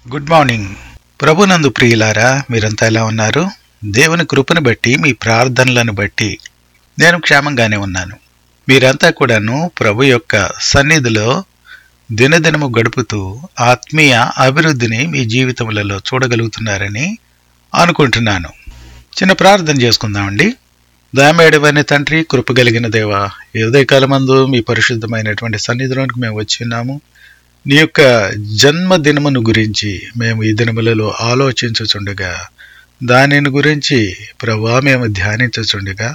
good morning ప్రభునందు ప్రియులారా మీరంతా ఎలా ఉన్నారు దేవుని కృపను బట్టి మీ ప్రార్థనలను బట్టి నేను క్షేమంగానే ఉన్నాను మీరంతా కూడాను ప్రభు యొక్క సన్నిధిలో దినదినము గడుపుతూ ఆత్మీయ అభివృద్ధిని మీ జీవితములలో చూడగలుగుతున్నారని అనుకుంటున్నాను చిన్న ప్రార్థన చేసుకుందామండి దయమేడవైన తండ్రి కృప కలిగిన దేవ ఈ ఉదయకాలమందు మీ పరిశుద్ధమైనటువంటి సన్నిధిలోనికి మేము వచ్చి ఉన్నాము నీ యొక్క జన్మదినమును గురించి మేము ఈ దినములలో ఆలోచించుచుండగా దానిని గురించి ప్రభా మేము ధ్యానించుచుండగా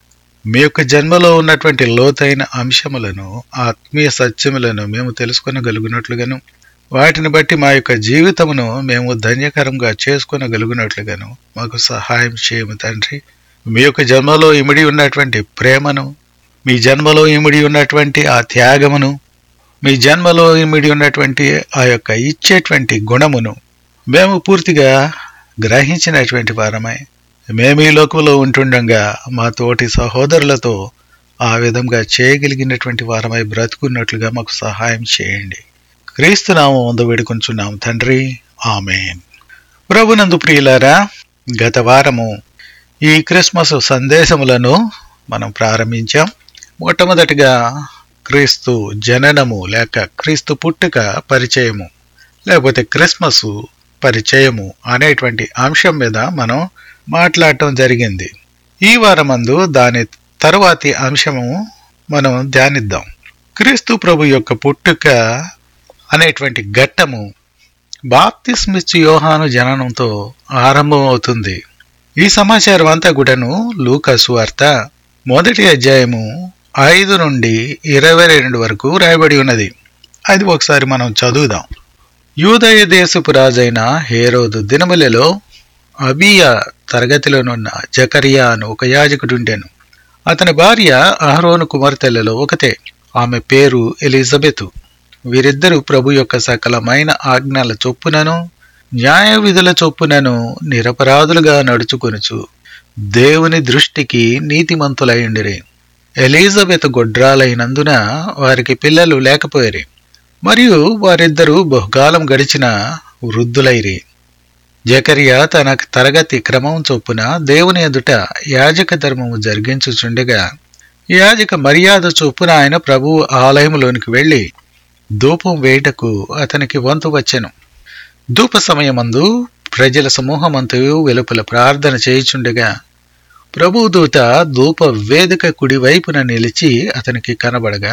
మీ యొక్క జన్మలో ఉన్నటువంటి లోతైన అంశములను ఆత్మీయ సత్యములను మేము తెలుసుకొనగలుగునట్లుగాను వాటిని బట్టి మా యొక్క జీవితమును మేము ధన్యకరంగా చేసుకొనగలుగునట్లుగాను మాకు సహాయం చేయము తండ్రి మీ యొక్క జన్మలో ఇమిడి ఉన్నటువంటి ప్రేమను మీ జన్మలో ఇమిడి ఉన్నటువంటి ఆ త్యాగమును మీ జన్మలో ఇమిడి ఉన్నటువంటి ఆ యొక్క ఇచ్చేటువంటి గుణమును మేము పూర్తిగా గ్రహించినటువంటి వారమై మేము ఈ లోకంలో ఉంటుండగా మా తోటి సహోదరులతో ఆ విధంగా చేయగలిగినటువంటి వారమై బ్రతుకున్నట్లుగా మాకు సహాయం చేయండి క్రీస్తు నామం ముందు వేడుకొంచున్నాం తండ్రి ఆమెన్ ప్రభునందు ప్రియులారా గత వారము ఈ క్రిస్మస్ సందేశములను మనం ప్రారంభించాం మొట్టమొదటిగా క్రీస్తు జననము లేక క్రీస్తు పుట్టుక పరిచయము లేకపోతే క్రిస్మస్ పరిచయము అనేటువంటి అంశం మీద మనం మాట్లాడటం జరిగింది ఈ వారమందు దాని తరువాతి అంశము మనం ధ్యానిద్దాం క్రీస్తు ప్రభు యొక్క పుట్టుక అనేటువంటి ఘట్టము బాప్తిస్మిచ్చు యోహాను జననంతో ఆరంభమవుతుంది ఈ సమాచారం అంతా కూడాను లూకసు వార్త మొదటి అధ్యాయము ఐదు నుండి ఇరవై రెండు వరకు రాయబడి ఉన్నది అది ఒకసారి మనం చదువుదాం యూదయ దేశపు రాజైన హేరోదు దినములలో అబియా తరగతిలోనున్న జకరియా అని ఒక యాజకుడుండెను అతని భార్య అహరోను కుమార్తెలలో ఒకతే ఆమె పేరు ఎలిజబెతు వీరిద్దరూ ప్రభు యొక్క సకలమైన ఆజ్ఞల చొప్పునను న్యాయ విధుల చొప్పునను నిరపరాధులుగా నడుచుకొనుచు దేవుని దృష్టికి నీతిమంతులైండిరి ఎలిజబెత్ గొడ్రాలైనందున వారికి పిల్లలు లేకపోయిరి మరియు వారిద్దరూ బహుకాలం గడిచిన వృద్ధులైరి జకరియా తన తరగతి క్రమం చొప్పున దేవుని ఎదుట యాజక ధర్మము జరిగించుచుండగా యాజక మర్యాద చొప్పున ఆయన ప్రభు ఆలయములోనికి వెళ్ళి ధూపం వేయటకు అతనికి వంతు వచ్చెను ధూప సమయమందు ప్రజల సమూహమంతయు వెలుపల ప్రార్థన చేయుచుండగా ప్రభుదూత ధూప వేదిక కుడి వైపున నిలిచి అతనికి కనబడగా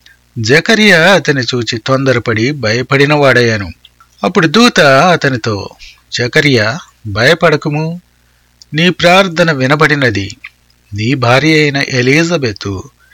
జకరియా అతని చూచి తొందరపడి భయపడినవాడయ్యాను అప్పుడు దూత అతనితో జకరియా భయపడకుము నీ ప్రార్థన వినబడినది నీ భార్య అయిన ఎలిజబెతు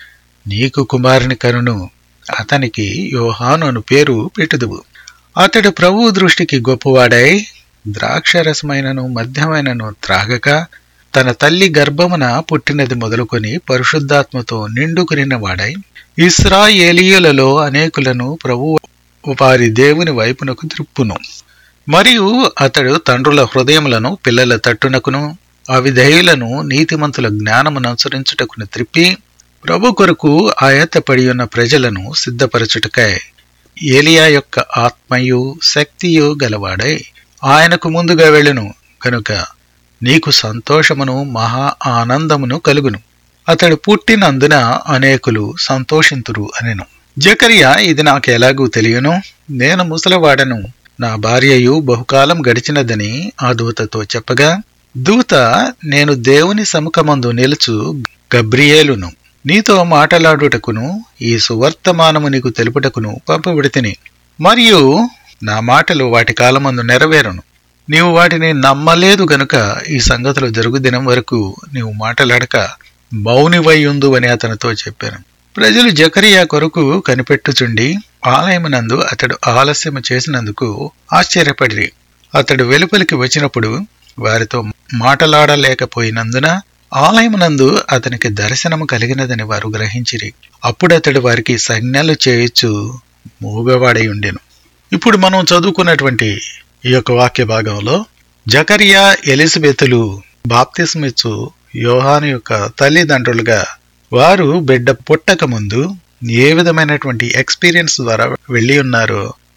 నీకు కుమారుని కనును అతనికి యోహాను అను పేరు పెట్టుదువు అతడు ప్రభు దృష్టికి గొప్పవాడై ద్రాక్షరసమైనను మధ్యమైనను త్రాగక తన తల్లి గర్భమున పుట్టినది మొదలుకొని పరిశుద్ధాత్మతో నిండుకునిన వాడై ఇస్రాయేలీయులలో అనేకులను ప్రభు వారి దేవుని వైపునకు త్రిప్పును మరియు అతడు తండ్రుల హృదయములను పిల్లల తట్టునకును అవిధేయులను నీతిమంతుల జ్ఞానమును అనుసరించుటకును త్రిప్పి ప్రభు కొరకు ఆయత్తపడి ఉన్న ప్రజలను సిద్ధపరచుటకై ఏలియా యొక్క ఆత్మయు శక్తియు గలవాడై ఆయనకు ముందుగా వెళ్ళును కనుక నీకు సంతోషమును మహా ఆనందమును కలుగును అతడు పుట్టినందున అనేకులు సంతోషింతురు అనెను జకరియా ఇది నాకు ఎలాగూ తెలియను నేను ముసలవాడను నా భార్యయు బహుకాలం గడిచినదని ఆ దూతతో చెప్పగా దూత నేను దేవుని సముఖమందు నిలుచు గబ్రియేలును నీతో మాటలాడుటకును ఈ సువర్తమానము నీకు తెలుపుటకును పంపబడితిని మరియు నా మాటలు వాటి కాలమందు నెరవేరును నీవు వాటిని నమ్మలేదు గనుక ఈ సంగతులు జరుగు దినం వరకు నీవు మాటలాడక మౌనివయ్యుందు అని అతనితో చెప్పాను ప్రజలు జకరియా కొరకు కనిపెట్టుచుండి ఆలయమునందు అతడు ఆలస్యము చేసినందుకు ఆశ్చర్యపడిరి అతడు వెలుపలికి వచ్చినప్పుడు వారితో మాటలాడలేకపోయినందున ఆలయమునందు అతనికి దర్శనము కలిగినదని వారు గ్రహించిరి అప్పుడు అతడు వారికి సంజ్ఞలు చేయొచ్చు మూగవాడై ఉండెను ఇప్పుడు మనం చదువుకున్నటువంటి ఈ యొక్క వాక్య భాగంలో జకరియా ఎలిజబెతులు బాప్తిస్మిచ్చు యోహాను యొక్క తల్లిదండ్రులుగా వారు బిడ్డ పుట్టక ముందు ఏ విధమైనటువంటి ఎక్స్పీరియన్స్ ద్వారా వెళ్ళి ఉన్నారో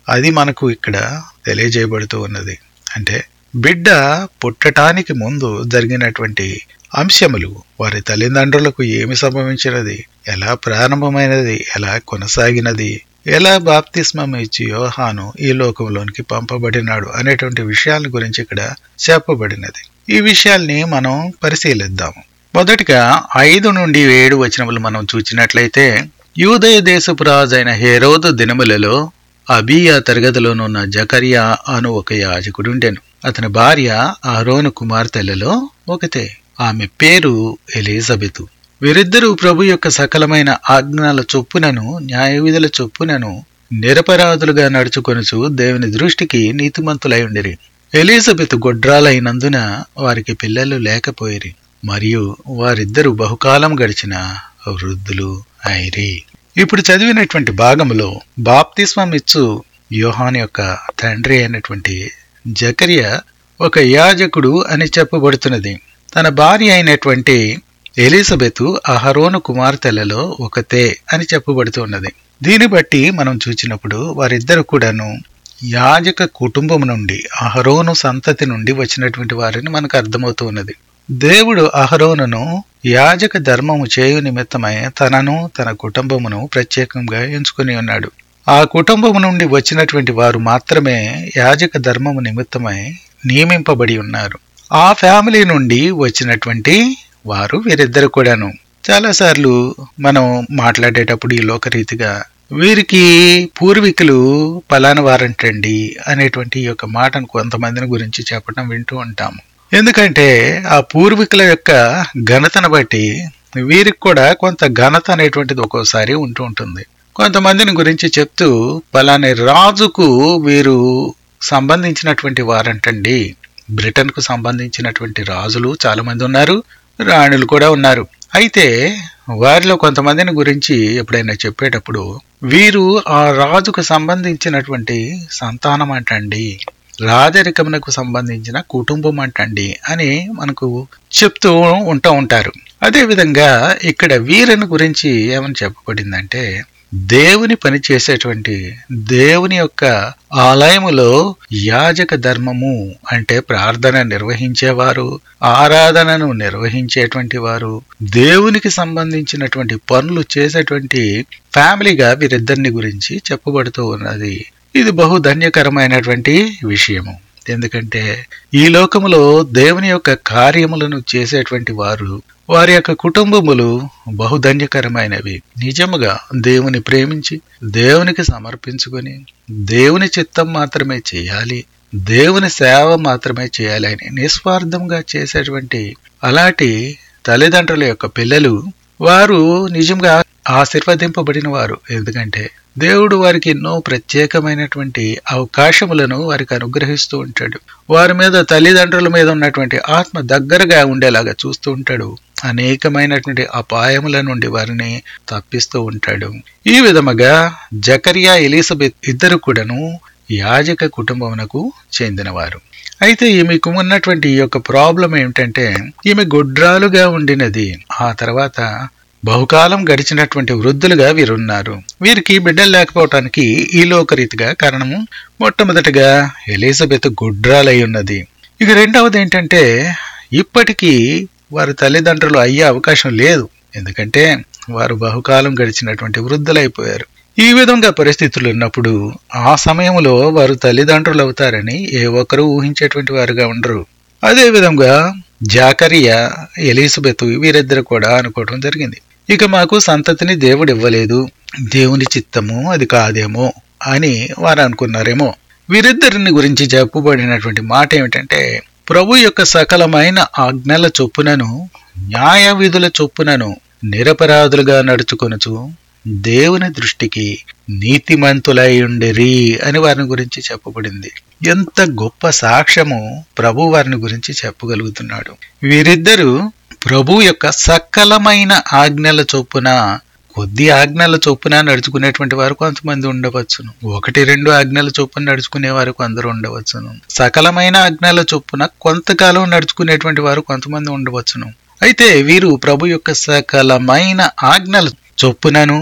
అది మనకు ఇక్కడ తెలియజేయబడుతూ ఉన్నది అంటే బిడ్డ పుట్టటానికి ముందు జరిగినటువంటి అంశములు వారి తల్లిదండ్రులకు ఏమి సంభవించినది ఎలా ప్రారంభమైనది ఎలా కొనసాగినది ఎలా బాప్తిస్మం ఇచ్చి యోహాను ఈ లోకంలోనికి పంపబడినాడు అనేటువంటి విషయాల గురించి ఇక్కడ చెప్పబడినది ఈ విషయాల్ని మనం పరిశీలిద్దాము మొదటిగా ఐదు నుండి ఏడు వచనములు మనం చూచినట్లయితే యూదయ దేశపు రాజైన హేరోదు దినములలో అబియా తరగతిలోనున్న జకరియా అను ఒక యాజకుడుండెను అతని భార్య అహరోను కుమార్తెలలో ఒకతే ఆమె పేరు ఎలిజబెతు వీరిద్దరూ ప్రభు యొక్క సకలమైన ఆజ్ఞల చొప్పునను న్యాయవిధుల చొప్పునను నిరపరాధులుగా నడుచుకొనుచు దేవుని దృష్టికి నీతిమంతులై ఉండిరి ఎలిజబెత్ గొడ్రాలైనందున వారికి పిల్లలు లేకపోయిరి మరియు వారిద్దరూ బహుకాలం గడిచిన వృద్ధులు అయిరి ఇప్పుడు చదివినటువంటి భాగంలో బాప్తిస్మం ఇచ్చు యోహాన్ యొక్క తండ్రి అయినటువంటి జకర్య ఒక యాజకుడు అని చెప్పబడుతున్నది తన భార్య అయినటువంటి ఎలిజబెతు అహరోను కుమార్తెలలో ఒకతే అని చెప్పబడుతున్నది దీన్ని బట్టి మనం చూచినప్పుడు వారిద్దరు కూడాను యాజక కుటుంబం నుండి అహరోను సంతతి నుండి వచ్చినటువంటి వారిని మనకు అర్థమవుతూ ఉన్నది దేవుడు అహరోనును యాజక ధర్మము చేయు నిమిత్తమై తనను తన కుటుంబమును ప్రత్యేకంగా ఎంచుకుని ఉన్నాడు ఆ కుటుంబము నుండి వచ్చినటువంటి వారు మాత్రమే యాజక ధర్మము నిమిత్తమై నియమింపబడి ఉన్నారు ఆ ఫ్యామిలీ నుండి వచ్చినటువంటి వారు వీరిద్దరు కూడాను చాలాసార్లు మనం మాట్లాడేటప్పుడు ఈ లోకరీతిగా వీరికి పూర్వీకులు పలానా వారంటండి అనేటువంటి ఈ యొక్క మాటను కొంతమందిని గురించి చెప్పడం వింటూ ఉంటాము ఎందుకంటే ఆ పూర్వీకుల యొక్క ఘనతను బట్టి వీరికి కూడా కొంత ఘనత అనేటువంటిది ఒక్కోసారి ఉంటూ ఉంటుంది కొంతమందిని గురించి చెప్తూ పలాని రాజుకు వీరు సంబంధించినటువంటి వారంటండి బ్రిటన్ కు సంబంధించినటువంటి రాజులు చాలా మంది ఉన్నారు రాణులు కూడా ఉన్నారు అయితే వారిలో కొంతమందిని గురించి ఎప్పుడైనా చెప్పేటప్పుడు వీరు ఆ రాజుకు సంబంధించినటువంటి సంతానం అంటండి రాజరికమునకు సంబంధించిన కుటుంబం అంటండి అని మనకు చెప్తూ ఉంటూ ఉంటారు అదేవిధంగా ఇక్కడ వీరిని గురించి ఏమని చెప్పబడిందంటే దేవుని పని చేసేటువంటి దేవుని యొక్క ఆలయములో యాజక ధర్మము అంటే ప్రార్థన నిర్వహించేవారు ఆరాధనను నిర్వహించేటువంటి వారు దేవునికి సంబంధించినటువంటి పనులు చేసేటువంటి ఫ్యామిలీగా వీరిద్దరిని గురించి చెప్పబడుతూ ఉన్నది ఇది బహు ధన్యకరమైనటువంటి విషయము ఎందుకంటే ఈ లోకములో దేవుని యొక్క కార్యములను చేసేటువంటి వారు వారి యొక్క కుటుంబములు బహుధన్యకరమైనవి నిజముగా దేవుని ప్రేమించి దేవునికి సమర్పించుకొని దేవుని చిత్తం మాత్రమే చేయాలి దేవుని సేవ మాత్రమే చేయాలి అని నిస్వార్థంగా చేసేటువంటి అలాంటి తల్లిదండ్రుల యొక్క పిల్లలు వారు నిజంగా ఆశీర్వదింపబడిన వారు ఎందుకంటే దేవుడు వారికి ఎన్నో ప్రత్యేకమైనటువంటి అవకాశములను వారికి అనుగ్రహిస్తూ ఉంటాడు వారి మీద తల్లిదండ్రుల మీద ఉన్నటువంటి ఆత్మ దగ్గరగా ఉండేలాగా చూస్తూ ఉంటాడు అనేకమైనటువంటి అపాయముల నుండి వారిని తప్పిస్తూ ఉంటాడు ఈ విధముగా జకరియా ఎలిజబెత్ ఇద్దరు కూడాను యాజక కుటుంబమునకు చెందినవారు అయితే ఈమెకు ఉన్నటువంటి ఈ యొక్క ప్రాబ్లం ఏమిటంటే ఈమె గుడ్రాలుగా ఉండినది ఆ తర్వాత బహుకాలం గడిచినటువంటి వృద్ధులుగా వీరున్నారు వీరికి బిడ్డలు లేకపోవటానికి ఈ లోకరీతిగా కారణము మొట్టమొదటిగా ఎలిజబెత్ గుడ్రాలై ఉన్నది ఇక రెండవది ఏంటంటే ఇప్పటికీ వారి తల్లిదండ్రులు అయ్యే అవకాశం లేదు ఎందుకంటే వారు బహుకాలం గడిచినటువంటి వృద్ధులైపోయారు ఈ విధంగా పరిస్థితులు ఉన్నప్పుడు ఆ సమయంలో వారు తల్లిదండ్రులు అవుతారని ఏ ఒక్కరూ ఊహించేటువంటి వారుగా ఉండరు అదే విధంగా జాకరియా ఎలిజబెత్ వీరిద్దరు కూడా అనుకోవడం జరిగింది ఇక మాకు సంతతిని దేవుడు ఇవ్వలేదు దేవుని చిత్తము అది కాదేమో అని వారు అనుకున్నారేమో వీరిద్దరిని గురించి చెప్పబడినటువంటి మాట ఏమిటంటే ప్రభు యొక్క సకలమైన ఆజ్ఞల చొప్పునను న్యాయ విధుల చొప్పునను నిరపరాధులుగా నడుచుకొనుచు దేవుని దృష్టికి నీతిమంతులై ఉండేరి అని వారిని గురించి చెప్పబడింది ఎంత గొప్ప సాక్ష్యము ప్రభు వారిని గురించి చెప్పగలుగుతున్నాడు వీరిద్దరూ ప్రభు యొక్క సకలమైన ఆజ్ఞల చొప్పున కొద్ది ఆజ్ఞల చొప్పున నడుచుకునేటువంటి వారు కొంతమంది ఉండవచ్చును ఒకటి రెండు ఆజ్ఞల చొప్పున నడుచుకునే వారు కొందరు ఉండవచ్చును సకలమైన ఆజ్ఞల చొప్పున కొంతకాలం నడుచుకునేటువంటి వారు కొంతమంది ఉండవచ్చును అయితే వీరు ప్రభు యొక్క సకలమైన ఆజ్ఞల చొప్పునను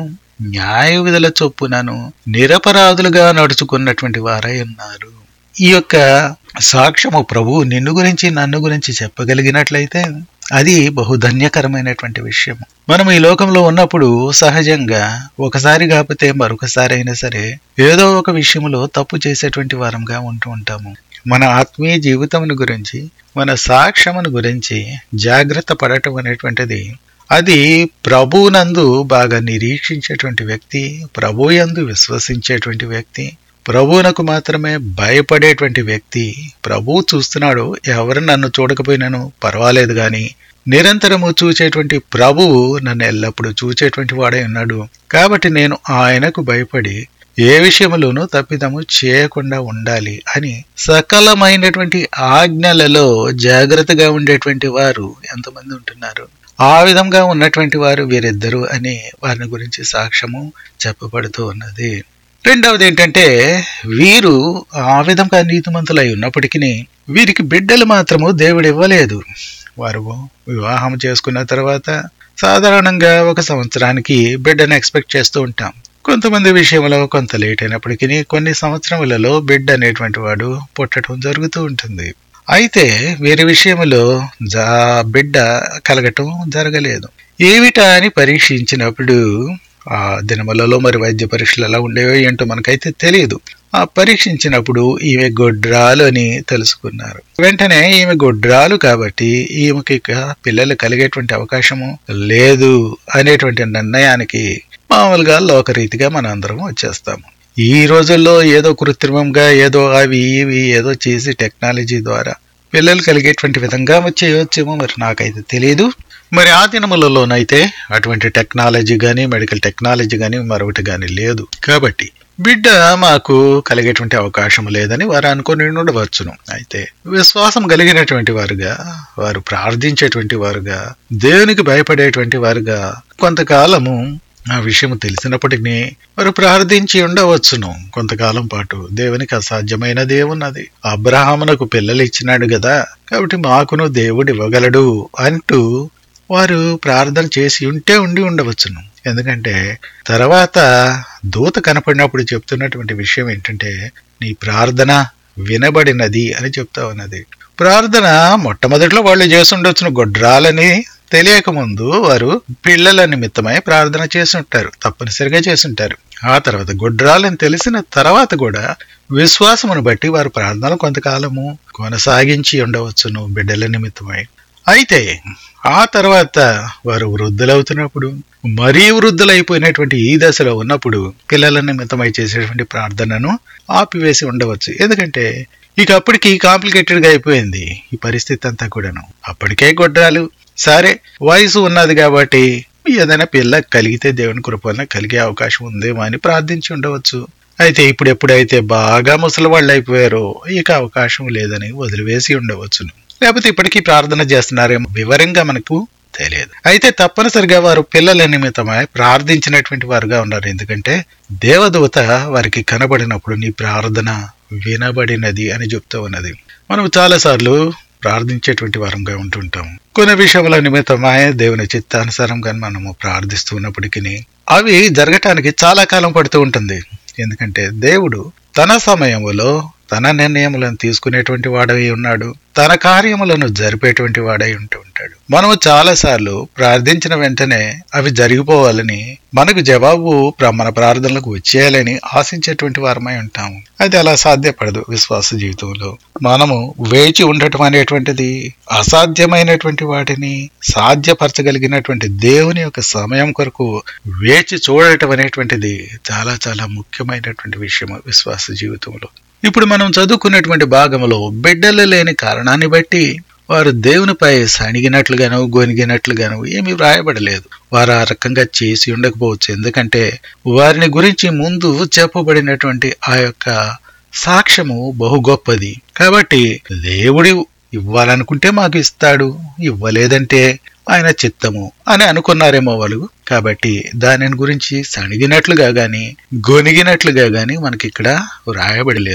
న్యాయ విధుల చొప్పునను నిరపరాధులుగా నడుచుకున్నటువంటి వారై ఉన్నారు ఈ యొక్క సాక్ష్యము ప్రభు నిన్ను గురించి నన్ను గురించి చెప్పగలిగినట్లయితే అది బహుధన్యకరమైనటువంటి విషయం మనం ఈ లోకంలో ఉన్నప్పుడు సహజంగా ఒకసారి కాకపోతే మరొకసారి అయినా సరే ఏదో ఒక విషయంలో తప్పు చేసేటువంటి వారంగా ఉంటూ ఉంటాము మన ఆత్మీయ జీవితం గురించి మన సాక్ష్యమును గురించి జాగ్రత్త పడటం అనేటువంటిది అది ప్రభునందు బాగా నిరీక్షించేటువంటి వ్యక్తి ప్రభు యందు విశ్వసించేటువంటి వ్యక్తి ప్రభువునకు మాత్రమే భయపడేటువంటి వ్యక్తి ప్రభువు చూస్తున్నాడు ఎవరు నన్ను చూడకపోయినాను పర్వాలేదు గాని నిరంతరము చూచేటువంటి ప్రభువు నన్ను ఎల్లప్పుడూ చూచేటువంటి వాడే ఉన్నాడు కాబట్టి నేను ఆయనకు భయపడి ఏ విషయంలోనూ తప్పిదము చేయకుండా ఉండాలి అని సకలమైనటువంటి ఆజ్ఞలలో జాగ్రత్తగా ఉండేటువంటి వారు ఎంతమంది ఉంటున్నారు ఆ విధంగా ఉన్నటువంటి వారు వీరిద్దరు అని వారిని గురించి సాక్ష్యము చెప్పబడుతూ ఉన్నది రెండవది ఏంటంటే వీరు ఆ విధంగా నీతిమంతులై ఉన్నప్పటికీ వీరికి బిడ్డలు మాత్రము దేవుడు ఇవ్వలేదు వారు వివాహం చేసుకున్న తర్వాత సాధారణంగా ఒక సంవత్సరానికి బిడ్డను ఎక్స్పెక్ట్ చేస్తూ ఉంటాం కొంతమంది విషయంలో కొంత లేట్ అయినప్పటికీ కొన్ని సంవత్సరములలో బిడ్డ అనేటువంటి వాడు పుట్టడం జరుగుతూ ఉంటుంది అయితే వీరి విషయంలో జా బిడ్డ కలగటం జరగలేదు ఏమిటా అని పరీక్షించినప్పుడు ఆ దినములలో మరి వైద్య పరీక్షలు ఎలా ఉండేవో ఏంటో మనకైతే తెలియదు ఆ పరీక్షించినప్పుడు ఈమె గొడ్రాలు అని తెలుసుకున్నారు వెంటనే ఈమె గొడ్రాలు కాబట్టి ఈమెకి ఇక పిల్లలు కలిగేటువంటి అవకాశము లేదు అనేటువంటి నిర్ణయానికి మామూలుగా లోకరీతిగా మన అందరం వచ్చేస్తాము ఈ రోజుల్లో ఏదో కృత్రిమంగా ఏదో అవి ఇవి ఏదో చేసి టెక్నాలజీ ద్వారా పిల్లలు కలిగేటువంటి విధంగా చేయవచ్చేమో మరి నాకైతే తెలియదు మరి ఆ దినములలోనైతే అటువంటి టెక్నాలజీ కానీ మెడికల్ టెక్నాలజీ కానీ మరొకటి కానీ లేదు కాబట్టి బిడ్డ మాకు కలిగేటువంటి అవకాశం లేదని వారు అనుకుని ఉండవచ్చును అయితే విశ్వాసం కలిగినటువంటి వారుగా వారు ప్రార్థించేటువంటి వారుగా దేవునికి భయపడేటువంటి వారుగా కొంతకాలము ఆ విషయం తెలిసినప్పటికీ వారు ప్రార్థించి ఉండవచ్చును కొంతకాలం పాటు దేవునికి అసాధ్యమైన దేవున్నది అబ్రహామునకు పిల్లలు ఇచ్చినాడు కదా కాబట్టి మాకును దేవుడు ఇవ్వగలడు అంటూ వారు ప్రార్థన చేసి ఉంటే ఉండి ఉండవచ్చును ఎందుకంటే తర్వాత దూత కనపడినప్పుడు చెప్తున్నటువంటి విషయం ఏంటంటే నీ ప్రార్థన వినబడినది అని చెప్తా ఉన్నది ప్రార్థన మొట్టమొదట్లో వాళ్ళు చేసుండొచ్చును గొడ్రాలని తెలియకముందు వారు పిల్లల నిమిత్తమై ప్రార్థన చేసి ఉంటారు తప్పనిసరిగా చేసి ఉంటారు ఆ తర్వాత గొడ్రాలని తెలిసిన తర్వాత కూడా విశ్వాసమును బట్టి వారు ప్రార్థనలు కొంతకాలము కొనసాగించి ఉండవచ్చును బిడ్డల నిమిత్తమై అయితే ఆ తర్వాత వారు వృద్ధులవుతున్నప్పుడు మరీ వృద్ధులైపోయినటువంటి ఈ దశలో ఉన్నప్పుడు పిల్లల నిమిత్తమై చేసేటువంటి ప్రార్థనను ఆపివేసి ఉండవచ్చు ఎందుకంటే ఇక అప్పటికి కాంప్లికేటెడ్ గా అయిపోయింది ఈ పరిస్థితి అంతా కూడాను అప్పటికే గొడ్రాలు సరే వయసు ఉన్నది కాబట్టి ఏదైనా పిల్ల కలిగితే దేవుని కృపన కలిగే అవకాశం ఉందేమో అని ప్రార్థించి ఉండవచ్చు అయితే ఇప్పుడు ఎప్పుడైతే బాగా ముసలి వాళ్ళు అయిపోయారో ఇక అవకాశం లేదని వదిలివేసి ఉండవచ్చును లేకపోతే ఇప్పటికీ ప్రార్థన చేస్తున్నారేమో వివరంగా మనకు తెలియదు అయితే తప్పనిసరిగా వారు పిల్లల నిమిత్తమై ప్రార్థించినటువంటి వారుగా ఉన్నారు ఎందుకంటే దేవదూత వారికి కనబడినప్పుడు నీ ప్రార్థన వినబడినది అని చెప్తూ ఉన్నది మనం చాలాసార్లు ప్రార్థించేటువంటి వారంగా ఉంటుంటాం కొన్ని విషయముల నిమిత్తమై దేవుని చిత్తానుసారంగా మనము ప్రార్థిస్తున్నప్పటికీ అవి జరగటానికి చాలా కాలం పడుతూ ఉంటుంది ఎందుకంటే దేవుడు తన సమయములో తన నిర్ణయములను తీసుకునేటువంటి వాడై ఉన్నాడు తన కార్యములను జరిపేటువంటి వాడై ఉంటూ ఉంటాడు మనము చాలా సార్లు ప్రార్థించిన వెంటనే అవి జరిగిపోవాలని మనకు జవాబు మన ప్రార్థనలకు వచ్చేయాలని ఆశించేటువంటి వారమై ఉంటాము అది అలా సాధ్యపడదు విశ్వాస జీవితంలో మనము వేచి ఉండటం అనేటువంటిది అసాధ్యమైనటువంటి వాటిని సాధ్యపరచగలిగినటువంటి దేవుని యొక్క సమయం కొరకు వేచి చూడటం అనేటువంటిది చాలా చాలా ముఖ్యమైనటువంటి విషయం విశ్వాస జీవితంలో ఇప్పుడు మనం చదువుకున్నటువంటి భాగంలో బిడ్డలు లేని కారణాన్ని బట్టి వారు దేవునిపై సణిగినట్లుగాను గొనిగినట్లుగాను ఏమీ వ్రాయబడలేదు వారు ఆ రకంగా చేసి ఉండకపోవచ్చు ఎందుకంటే వారిని గురించి ముందు చెప్పబడినటువంటి ఆ యొక్క సాక్ష్యము బహు గొప్పది కాబట్టి దేవుడి ఇవ్వాలనుకుంటే మాకు ఇస్తాడు ఇవ్వలేదంటే ఆయన చిత్తము అని అనుకున్నారేమో వాళ్ళు కాబట్టి దానిని గురించి సణిగినట్లుగా గాని గొనిగినట్లుగా గాని మనకి ఇక్కడ వ్రాయబడలేదు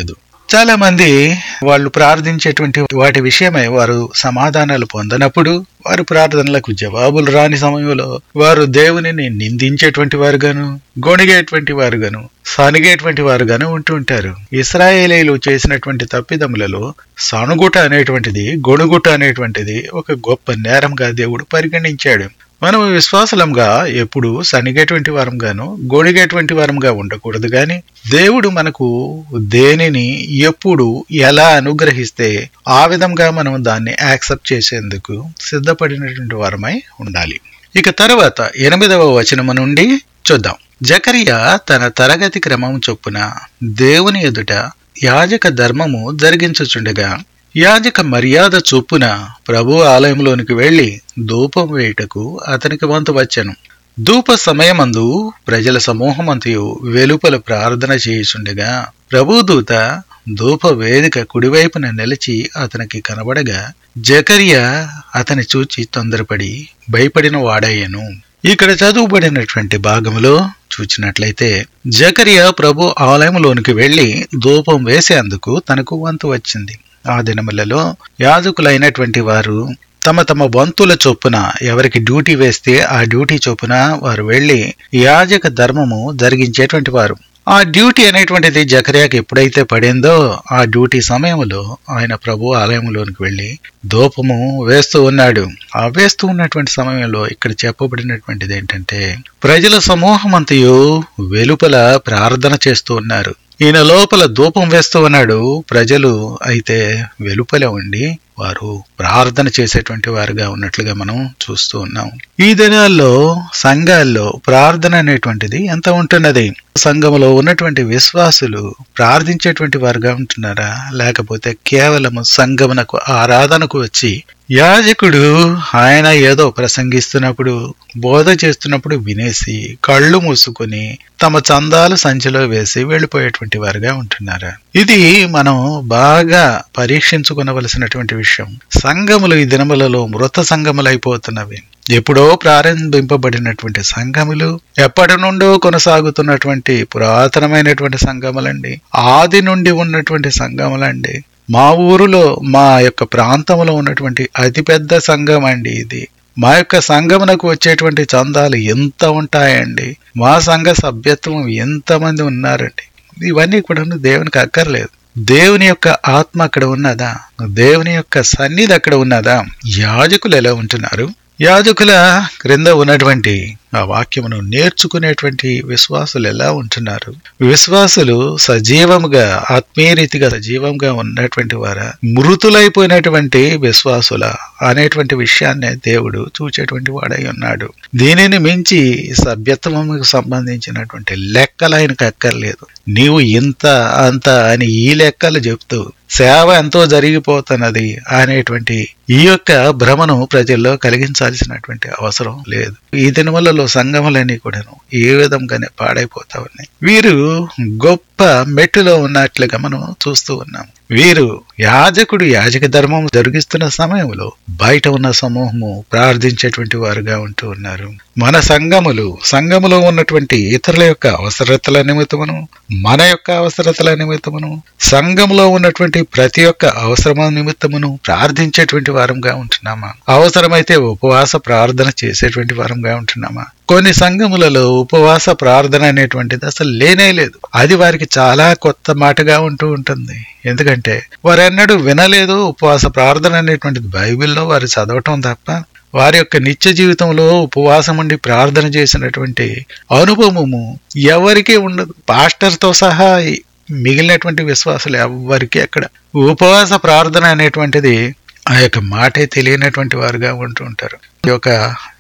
చాలా మంది వాళ్ళు ప్రార్థించేటువంటి వాటి విషయమై వారు సమాధానాలు పొందనప్పుడు వారి ప్రార్థనలకు జవాబులు రాని సమయంలో వారు దేవునిని నిందించేటువంటి వారుగాను గొణిగేటువంటి వారుగాను సనిగేటువంటి వారుగాను ఉంటుంటారు ఇస్రాయేలీలు చేసినటువంటి తప్పిదములలో సనుగుట అనేటువంటిది గొణుగుట అనేటువంటిది ఒక గొప్ప నేరంగా దేవుడు పరిగణించాడు మనం విశ్వాసలంగా ఎప్పుడు సనిగేటువంటి వారంగాను గొణిగేటువంటి వారంగా ఉండకూడదు గాని దేవుడు మనకు దేనిని ఎప్పుడు ఎలా అనుగ్రహిస్తే ఆ విధంగా మనం దాన్ని యాక్సెప్ట్ చేసేందుకు సిద్ధపడినటువంటి వారమై ఉండాలి ఇక తర్వాత ఎనిమిదవ వచనము నుండి చూద్దాం జకరియా తన తరగతి క్రమం చొప్పున దేవుని ఎదుట యాజక ధర్మము జరిగించుచుండగా యాజక మర్యాద చొప్పున ప్రభు ఆలయంలోనికి వెళ్లి ధూపం వేయుటకు అతనికి వంతు వచ్చెను ధూప సమయమందు ప్రజల సమూహమంతయు వెలుపల ప్రార్థన చేయుచుండగా ప్రభుదూత ధూప వేదిక కుడివైపున నిలిచి అతనికి కనబడగా జకరియా అతని చూచి తొందరపడి భయపడిన వాడయ్యను ఇక్కడ చదువుబడినటువంటి భాగంలో చూచినట్లయితే జకరియా ప్రభు ఆలయంలోనికి వెళ్లి ధూపం వేసేందుకు తనకు వంతు వచ్చింది ఆ దినములలో యాజకులైనటువంటి వారు తమ తమ వంతుల చొప్పున ఎవరికి డ్యూటీ వేస్తే ఆ డ్యూటీ చొప్పున వారు వెళ్లి యాజక ధర్మము జరిగించేటువంటి వారు ఆ డ్యూటీ అనేటువంటిది జకర్యాకి ఎప్పుడైతే పడిందో ఆ డ్యూటీ సమయంలో ఆయన ప్రభు ఆలయంలోనికి వెళ్లి దూపము వేస్తూ ఉన్నాడు ఆ వేస్తూ ఉన్నటువంటి సమయంలో ఇక్కడ చెప్పబడినటువంటిది ఏంటంటే ప్రజల సమూహం అంతయు వెలుపల ప్రార్థన చేస్తూ ఉన్నారు ఈయన లోపల ధూపం వేస్తూ ఉన్నాడు ప్రజలు అయితే వెలుపల ఉండి వారు ప్రార్థన చేసేటువంటి వారుగా ఉన్నట్లుగా మనం చూస్తూ ఉన్నాం ఈ దినాల్లో సంఘాల్లో ప్రార్థన అనేటువంటిది ఎంత ఉంటున్నది సంఘములో ఉన్నటువంటి విశ్వాసులు ప్రార్థించేటువంటి వారుగా ఉంటున్నారా లేకపోతే కేవలము సంఘమునకు ఆరాధనకు వచ్చి యాజకుడు ఆయన ఏదో ప్రసంగిస్తున్నప్పుడు బోధ చేస్తున్నప్పుడు వినేసి కళ్ళు మూసుకొని తమ చందాలు సంచిలో వేసి వెళ్ళిపోయేటువంటి వారుగా ఉంటున్నారా ఇది మనం బాగా పరీక్షించుకునవలసినటువంటి విషయం సంఘములు ఈ దినములలో మృత సంఘములు అయిపోతున్నవి ఎప్పుడో ప్రారంభింపబడినటువంటి సంఘములు ఎప్పటి నుండో కొనసాగుతున్నటువంటి పురాతనమైనటువంటి సంఘములండి ఆది నుండి ఉన్నటువంటి సంఘములండి మా ఊరులో మా యొక్క ప్రాంతంలో ఉన్నటువంటి అతిపెద్ద సంఘం అండి ఇది మా యొక్క సంఘమునకు వచ్చేటువంటి చందాలు ఎంత ఉంటాయండి మా సంఘ సభ్యత్వం ఎంతమంది ఉన్నారండి ఇవన్నీ కూడా దేవునికి అక్కర్లేదు దేవుని యొక్క ఆత్మ అక్కడ ఉన్నదా దేవుని యొక్క సన్నిధి అక్కడ ఉన్నదా యాజకులు ఎలా ఉంటున్నారు యాజకుల క్రింద ఉన్నటువంటి ఆ వాక్యమును నేర్చుకునేటువంటి విశ్వాసులు ఎలా ఉంటున్నారు విశ్వాసులు సజీవముగా ఆత్మీయ రీతిగా సజీవంగా ఉన్నటువంటి వారా మృతులైపోయినటువంటి విశ్వాసుల అనేటువంటి విషయాన్నే దేవుడు చూచేటువంటి వాడై ఉన్నాడు దీనిని మించి సభ్యత్వముకు సంబంధించినటువంటి లెక్కలు ఆయనకు అక్కర్లేదు నీవు ఇంత అంత అని ఈ లెక్కలు చెప్తూ సేవ ఎంతో జరిగిపోతున్నది అనేటువంటి ఈ యొక్క భ్రమను ప్రజల్లో కలిగించాల్సినటువంటి అవసరం లేదు ఈ దినములలో సంఘములన్నీ కూడాను ఏ విధంగానే పాడైపోతా ఉన్నాయి వీరు గొప్ప మెట్టులో ఉన్నట్లుగా మనం చూస్తూ ఉన్నాం వీరు యాజకుడు యాజక ధర్మం జరిగిస్తున్న సమయంలో బయట ఉన్న సమూహము ప్రార్థించేటువంటి వారుగా ఉంటూ ఉన్నారు మన సంఘములు సంఘములో ఉన్నటువంటి ఇతరుల యొక్క అవసరతల నిమిత్తమును మన యొక్క అవసరతల నిమిత్తమును సంఘంలో ఉన్నటువంటి ప్రతి ఒక్క అవసరమ నిమిత్తమును ప్రార్థించేటువంటి వారంగా ఉంటున్నామా అవసరమైతే ఉపవాస ప్రార్థన చేసేటువంటి వారంగా ఉంటున్నామా కొన్ని సంఘములలో ఉపవాస ప్రార్థన అనేటువంటిది అసలు లేనే లేదు అది వారికి చాలా కొత్త మాటగా ఉంటూ ఉంటుంది ఎందుకంటే వారెన్నడూ వినలేదు ఉపవాస ప్రార్థన అనేటువంటిది బైబిల్లో వారు చదవటం తప్ప వారి యొక్క నిత్య జీవితంలో ఉపవాసం ఉండి ప్రార్థన చేసినటువంటి అనుభవము ఎవరికీ ఉండదు పాస్టర్తో సహా మిగిలినటువంటి విశ్వాసులు ఎవరికి అక్కడ ఉపవాస ప్రార్థన అనేటువంటిది ఆ యొక్క మాటే తెలియనటువంటి వారుగా ఉంటూ ఉంటారు ఈ యొక్క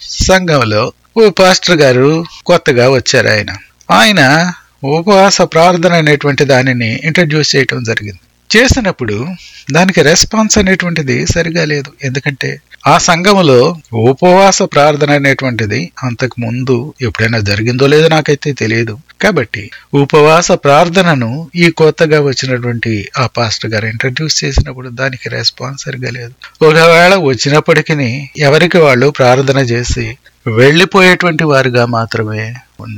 సంఘంలో ఓ పాస్టర్ గారు కొత్తగా వచ్చారు ఆయన ఆయన ఉపవాస ప్రార్థన అనేటువంటి దానిని ఇంట్రడ్యూస్ చేయటం జరిగింది చేసినప్పుడు దానికి రెస్పాన్స్ అనేటువంటిది సరిగా లేదు ఎందుకంటే ఆ సంఘములో ఉపవాస ప్రార్థన అనేటువంటిది అంతకు ముందు ఎప్పుడైనా జరిగిందో లేదో నాకైతే తెలియదు కాబట్టి ఉపవాస ప్రార్థనను ఈ కొత్తగా వచ్చినటువంటి ఆ పాస్టర్ గారు ఇంట్రడ్యూస్ చేసినప్పుడు దానికి రెస్పాన్స్ సరిగా లేదు ఒకవేళ వచ్చినప్పటికీ ఎవరికి వాళ్ళు ప్రార్థన చేసి వెళ్లిపోయేటువంటి వారుగా మాత్రమే ఉన్నారు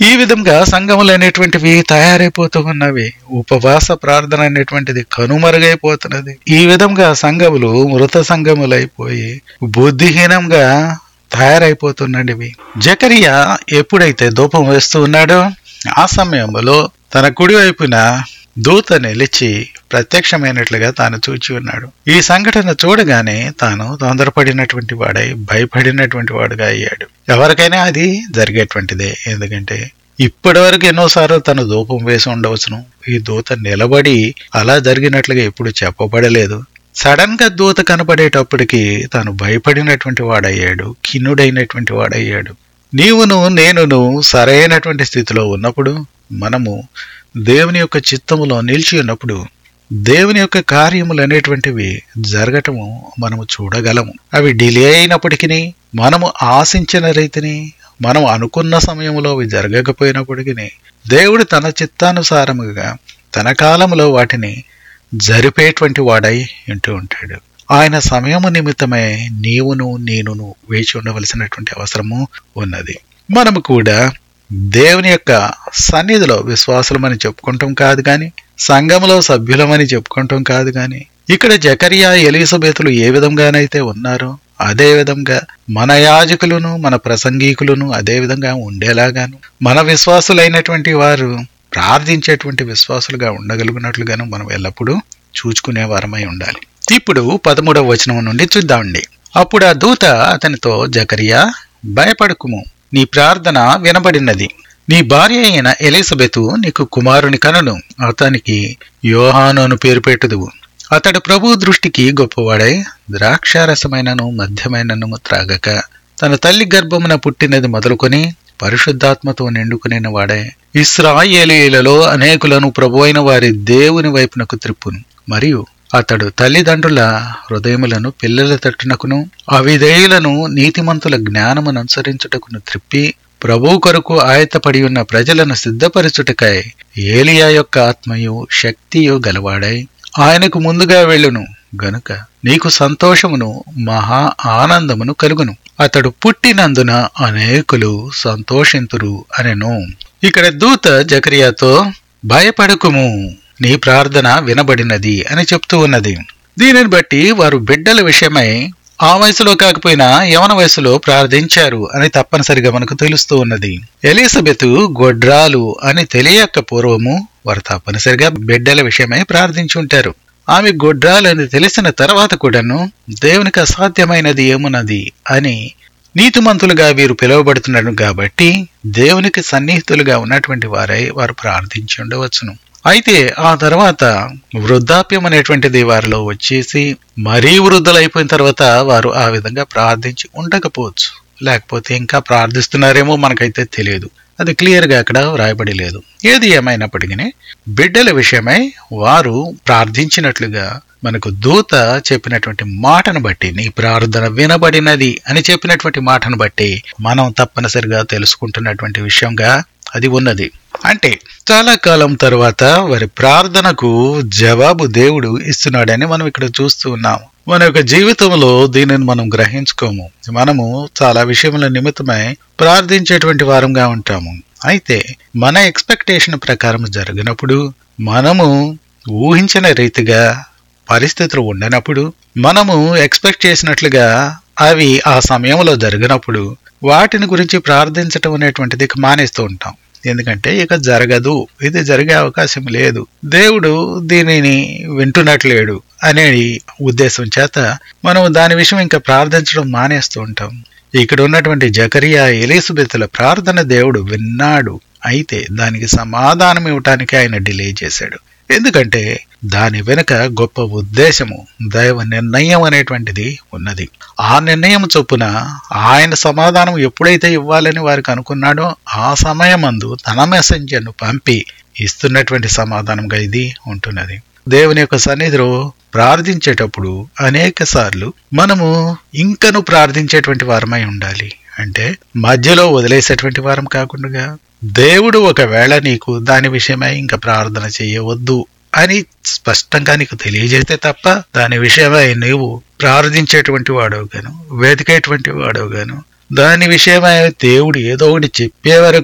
ఈ విధంగా సంఘములు అనేటువంటివి తయారైపోతూ ఉన్నవి ఉపవాస ప్రార్థన అనేటువంటిది కనుమరుగైపోతున్నది ఈ విధంగా సంఘములు మృత సంఘములైపోయి బుద్ధిహీనంగా తయారైపోతున్నవి జకరియా ఎప్పుడైతే ధూపం వేస్తూ ఉన్నాడో ఆ సమయంలో తన కుడి వైపున దూత నిలిచి ప్రత్యక్షమైనట్లుగా తాను చూచి ఉన్నాడు ఈ సంఘటన చూడగానే తాను తొందరపడినటువంటి వాడై భయపడినటువంటి వాడుగా అయ్యాడు ఎవరికైనా అది జరిగేటువంటిదే ఎందుకంటే ఇప్పటి వరకు ఎన్నోసార్లు తను ధూపం వేసి ఉండవచ్చును ఈ దూత నిలబడి అలా జరిగినట్లుగా ఎప్పుడు చెప్పబడలేదు సడన్ గా దూత కనపడేటప్పటికి తాను భయపడినటువంటి వాడయ్యాడు కిన్నుడైనటువంటి వాడయ్యాడు నీవును నేనును సరైనటువంటి స్థితిలో ఉన్నప్పుడు మనము దేవుని యొక్క చిత్తములో నిలిచి ఉన్నప్పుడు దేవుని యొక్క కార్యములు అనేటువంటివి జరగటము మనము చూడగలము అవి డిలే అయినప్పటికీ మనము ఆశించిన రీతిని మనం అనుకున్న సమయంలో అవి జరగకపోయినప్పటికీ దేవుడు తన చిత్తానుసారముగా తన కాలంలో వాటిని జరిపేటువంటి వాడై ఉంటూ ఉంటాడు ఆయన సమయము నిమిత్తమే నీవును నేనును వేచి ఉండవలసినటువంటి అవసరము ఉన్నది మనము కూడా దేవుని యొక్క సన్నిధిలో విశ్వాసులమని చెప్పుకుంటాం కాదు గాని సంఘంలో సభ్యులమని చెప్పుకుంటాం కాదు గాని ఇక్కడ జకరియా ఎలిజబెతులు ఏ విధంగానైతే ఉన్నారో అదే విధంగా మన యాజకులను మన ప్రసంగీకులను అదే విధంగా ఉండేలాగాను మన విశ్వాసులైనటువంటి వారు ప్రార్థించేటువంటి విశ్వాసులుగా ఉండగలిగినట్లుగాను మనం ఎల్లప్పుడూ చూచుకునే వారమై ఉండాలి ఇప్పుడు పదమూడవ వచనం నుండి చూద్దామండి అప్పుడు ఆ దూత అతనితో జకరియా భయపడకుము నీ ప్రార్థన వినబడినది నీ భార్య అయిన ఎలిజబెతు నీకు కుమారుని కనను అతనికి యోహాను అని పేరు పెట్టుదువు అతడు ప్రభు దృష్టికి గొప్పవాడై ద్రాక్షారసమైనను మధ్యమైనను త్రాగక తన తల్లి గర్భమున పుట్టినది మొదలుకొని పరిశుద్ధాత్మతో నిండుకునిన వాడే ఇస్రాయేలీలలో అనేకులను ప్రభువైన వారి దేవుని వైపునకు త్రిప్పును మరియు అతడు తల్లిదండ్రుల హృదయములను పిల్లల తట్టునకును అవిధేయులను నీతిమంతుల జ్ఞానమును అనుసరించుటకును త్రిప్పి ప్రభు కొరకు ఆయత్తపడి ఉన్న ప్రజలను సిద్ధపరచుటకై ఏలియా యొక్క ఆత్మయు శక్తియు గలవాడై ఆయనకు ముందుగా వెళ్ళును గనుక నీకు సంతోషమును మహా ఆనందమును కలుగును అతడు పుట్టినందున అనేకులు సంతోషింతురు అనెను ఇక్కడ దూత జకరియాతో భయపడకుము నీ ప్రార్థన వినబడినది అని చెప్తూ ఉన్నది దీనిని బట్టి వారు బిడ్డల విషయమై ఆ వయసులో కాకపోయినా యవన వయసులో ప్రార్థించారు అని తప్పనిసరిగా మనకు తెలుస్తూ ఉన్నది ఎలిజబెత్ గొడ్రాలు అని తెలియక పూర్వము వారు తప్పనిసరిగా బిడ్డల విషయమై ప్రార్థించి ఉంటారు ఆమె గొడ్రాలని తెలిసిన తర్వాత కూడాను దేవునికి అసాధ్యమైనది ఏమున్నది అని నీతిమంతులుగా వీరు పిలువబడుతున్నారు కాబట్టి దేవునికి సన్నిహితులుగా ఉన్నటువంటి వారై వారు ప్రార్థించి ఉండవచ్చును అయితే ఆ తర్వాత వృద్ధాప్యం అనేటువంటిది వారిలో వచ్చేసి మరీ వృద్ధులైపోయిన తర్వాత వారు ఆ విధంగా ప్రార్థించి ఉండకపోవచ్చు లేకపోతే ఇంకా ప్రార్థిస్తున్నారేమో మనకైతే తెలియదు అది క్లియర్ గా అక్కడ వ్రాయబడి లేదు ఏది ఏమైనప్పటికీ బిడ్డల విషయమై వారు ప్రార్థించినట్లుగా మనకు దూత చెప్పినటువంటి మాటను బట్టి నీ ప్రార్థన వినబడినది అని చెప్పినటువంటి మాటను బట్టి మనం తప్పనిసరిగా తెలుసుకుంటున్నటువంటి విషయంగా అది ఉన్నది అంటే చాలా కాలం తర్వాత వారి ప్రార్థనకు జవాబు దేవుడు ఇస్తున్నాడని మనం ఇక్కడ చూస్తూ ఉన్నాము మన యొక్క జీవితంలో దీనిని మనం గ్రహించుకోము మనము చాలా విషయముల నిమిత్తమై ప్రార్థించేటువంటి వారంగా ఉంటాము అయితే మన ఎక్స్పెక్టేషన్ ప్రకారం జరిగినప్పుడు మనము ఊహించిన రీతిగా పరిస్థితులు ఉండనప్పుడు మనము ఎక్స్పెక్ట్ చేసినట్లుగా అవి ఆ సమయంలో జరిగినప్పుడు వాటిని గురించి ప్రార్థించటం అనేటువంటిది ఇక మానేస్తూ ఉంటాం ఎందుకంటే ఇక జరగదు ఇది జరిగే అవకాశం లేదు దేవుడు దీనిని వింటున్నట్లేడు అనే ఉద్దేశం చేత మనం దాని విషయం ఇంకా ప్రార్థించడం మానేస్తూ ఉంటాం ఇక్కడ ఉన్నటువంటి జకరియా ఎలిజబెత్ల ప్రార్థన దేవుడు విన్నాడు అయితే దానికి సమాధానం ఇవ్వటానికి ఆయన డిలే చేశాడు ఎందుకంటే దాని వెనుక గొప్ప ఉద్దేశము దైవ నిర్ణయం అనేటువంటిది ఉన్నది ఆ నిర్ణయం చొప్పున ఆయన సమాధానం ఎప్పుడైతే ఇవ్వాలని వారికి అనుకున్నాడో ఆ సమయమందు తన మెసెంజర్ను పంపి ఇస్తున్నటువంటి సమాధానంగా ఇది ఉంటున్నది దేవుని యొక్క సన్నిధిలో ప్రార్థించేటప్పుడు అనేక సార్లు మనము ఇంకను ప్రార్థించేటువంటి వారమై ఉండాలి అంటే మధ్యలో వదిలేసేటువంటి వారం కాకుండా దేవుడు ఒకవేళ నీకు దాని విషయమై ఇంకా ప్రార్థన చేయవద్దు అని స్పష్టంగా నీకు తెలియజేస్తే తప్ప దాని విషయమై నువ్వు ప్రార్థించేటువంటి వాడవుగాను వెతికేటువంటి వాడవుగాను దాని విషయమై దేవుడు ఏదో ఒకటి చెప్పే వరకు